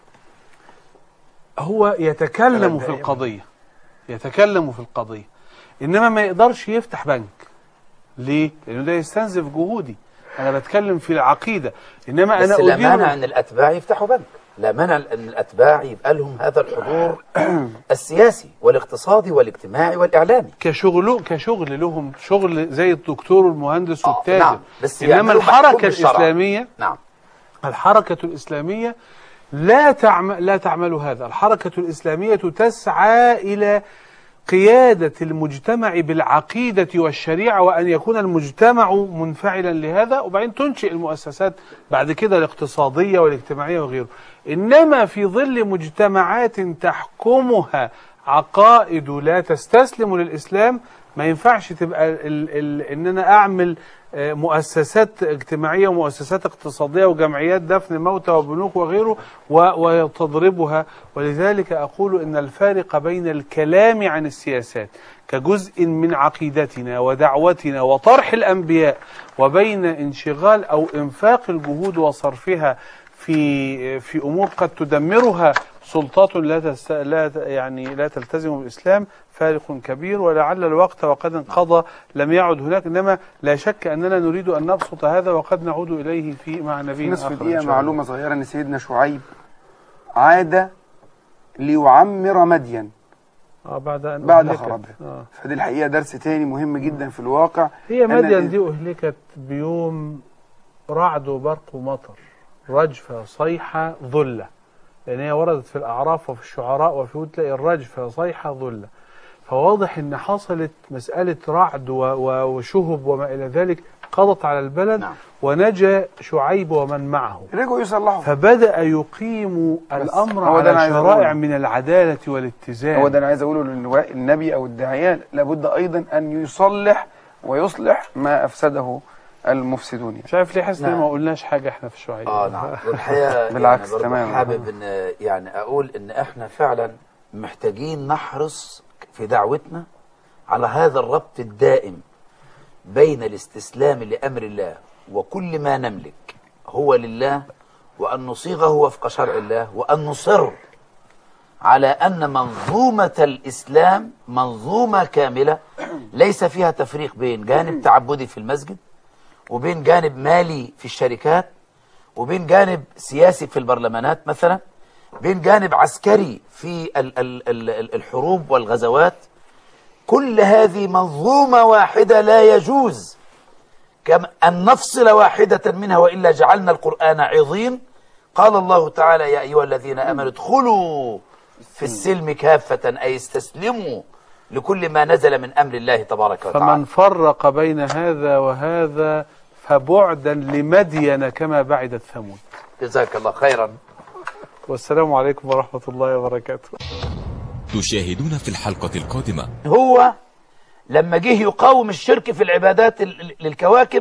هو يتكلم في القضية يتكلم في القضية إنما ما يقدرش يفتح بنك ليه؟ لأنه ده يستنزف جهودي أنا بتكلم في العقيدة إنما بس أنا لا أدير مانع ان الاتباع يفتحوا بنك لا مانع ان الاتباع يبقى لهم هذا الحضور السياسي والاقتصادي والاجتماعي والاعلامي كشغل كشغل لهم شغل زي الدكتور والمهندس آه، والتاجر نعم، بس انما يعملوا محكوم الحركه بالشرع. الاسلاميه نعم الحركه الاسلاميه لا تعمل لا تعمل هذا الحركه الاسلاميه تسعى الى قيادة المجتمع بالعقيدة والشريعة وأن يكون المجتمع منفعلا لهذا وبعدين تنشئ المؤسسات بعد كده الاقتصادية والاجتماعية وغيره إنما في ظل مجتمعات تحكمها عقائد لا تستسلم للإسلام ما ينفعش تبقى ال ال ان انا اعمل آه، مؤسسات اجتماعيه ومؤسسات اقتصاديه وجمعيات دفن موتى وبنوك وغيره و- وتضربها ولذلك اقول ان الفارق بين الكلام عن السياسات كجزء من عقيدتنا ودعوتنا وطرح الانبياء وبين انشغال او انفاق الجهود وصرفها في في امور قد تدمرها سلطات لا تست... لا ت- يعني لا تلتزم بالاسلام فارق كبير ولعل الوقت وقد انقضى لم يعد هناك انما لا شك اننا نريد ان نبسط هذا وقد نعود اليه في مع في نبينا نصف آخر إن دقيقة شاء الله. معلومة صغيرة إن سيدنا شعيب عاد ليعمر مدين اه بعد ان بعد أهلكت. خرابها. آه. فدي الحقيقة درس تاني مهم جدا في الواقع هي أن مدين ال- دي اهلكت بيوم رعد وبرق ومطر رجفه صيحه ظله لان هي وردت في الاعراف وفي الشعراء وفي هود تلاقي الرجفه صيحه ظله فواضح ان حصلت مساله رعد و- و- وشهب وما الى ذلك قضت على البلد نعم. ونجا شعيب ومن معه رجعوا يصلحوا فبدأ يقيم الأمر هو ده أنا على عايز شرائع أقوله. من العدالة والاتزان هو ده أنا عايز أقوله للنوا- النبي أو الداعية لابد أيضا أن يصلح ويصلح ما أفسده المفسدون يعني. مش عارف ليه حاسس ان نعم. ما قلناش حاجة احنا في الشعيب اه نعم والحقيقه بالعكس، يعني برضه تمام. حابب ان يعني اقول ان احنا فعلا محتاجين نحرص في دعوتنا على هذا الربط الدائم بين الاستسلام لامر الله وكل ما نملك هو لله وان نصيغه وفق شرع الله وان نصر على ان منظومه الاسلام منظومه كامله ليس فيها تفريق بين جانب تعبدي في المسجد وبين جانب مالي في الشركات وبين جانب سياسي في البرلمانات مثلا بين جانب عسكري في ال- ال- ال- الحروب والغزوات كل هذه منظومة واحدة لا يجوز كم أن نفصل واحدة منها وإلا جعلنا القرآن عظيم قال الله تعالى يا أيها الذين آمنوا ادخلوا في السلم كافة أي استسلموا لكل ما نزل من أمر الله تبارك وتعالى فمن فرق بين هذا وهذا فبعدا لمدين كما بعدت ثمود جزاك الله خيرا والسلام عليكم ورحمة الله وبركاته تشاهدون في الحلقة القادمة هو لما جه يقاوم الشرك في العبادات ال- ال- للكواكب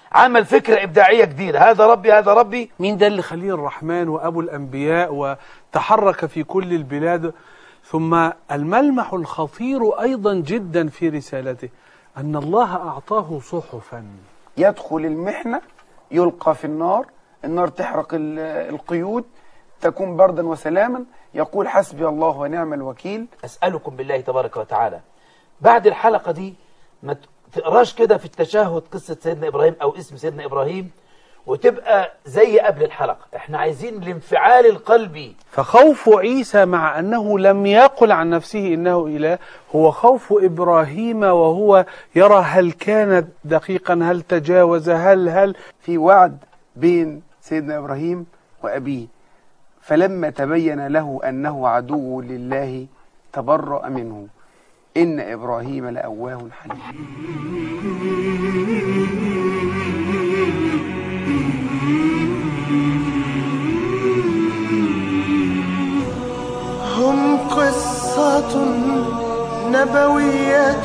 عمل فكرة إبداعية جديدة هذا ربي هذا ربي مين ده اللي خليل الرحمن وأبو الأنبياء وتحرك في كل البلاد ثم الملمح الخطير أيضا جدا في رسالته أن الله أعطاه صحفا يدخل المحنة يلقى في النار النار تحرق ال- القيود تكون بردا وسلاما يقول حسبي الله ونعم الوكيل أسألكم بالله تبارك وتعالى بعد الحلقة دي ما تقراش كده في التشهد قصة سيدنا إبراهيم أو اسم سيدنا إبراهيم وتبقى زي قبل الحلقة احنا عايزين الانفعال القلبي فخوف عيسى مع أنه لم يقل عن نفسه إنه إله هو خوف إبراهيم وهو يرى هل كان دقيقا هل تجاوز هل هل في وعد بين سيدنا إبراهيم وأبيه فلما تبين له أنه عدو لله تبرأ منه إن إبراهيم لأواه حليم هم قصة نبوية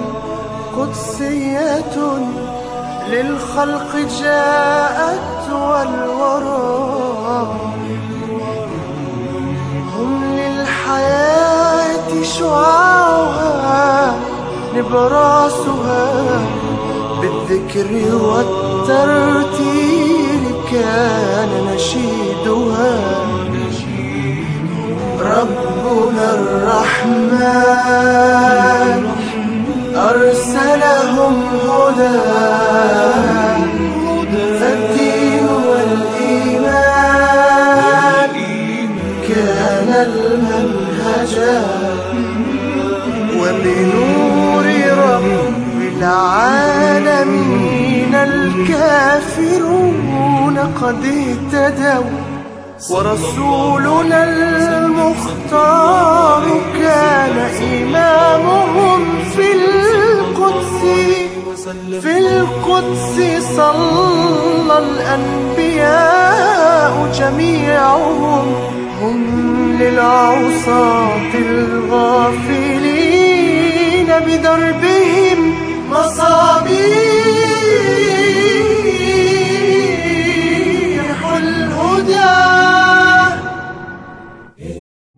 قدسية للخلق جاءت والورى هم للحياة شعاعها نبراسها بالذكر والترتيل كان نشيدها ربنا الرحمن أرسلهم هدى فالدين والإيمان كان المنهجا وبنور رب العالمين الكافرون قد اهتدوا ورسولنا المختار كان إمامهم في القدس في القدس صلى الأنبياء جميعهم هم للعصاة الغافلين بدربهم مصابيح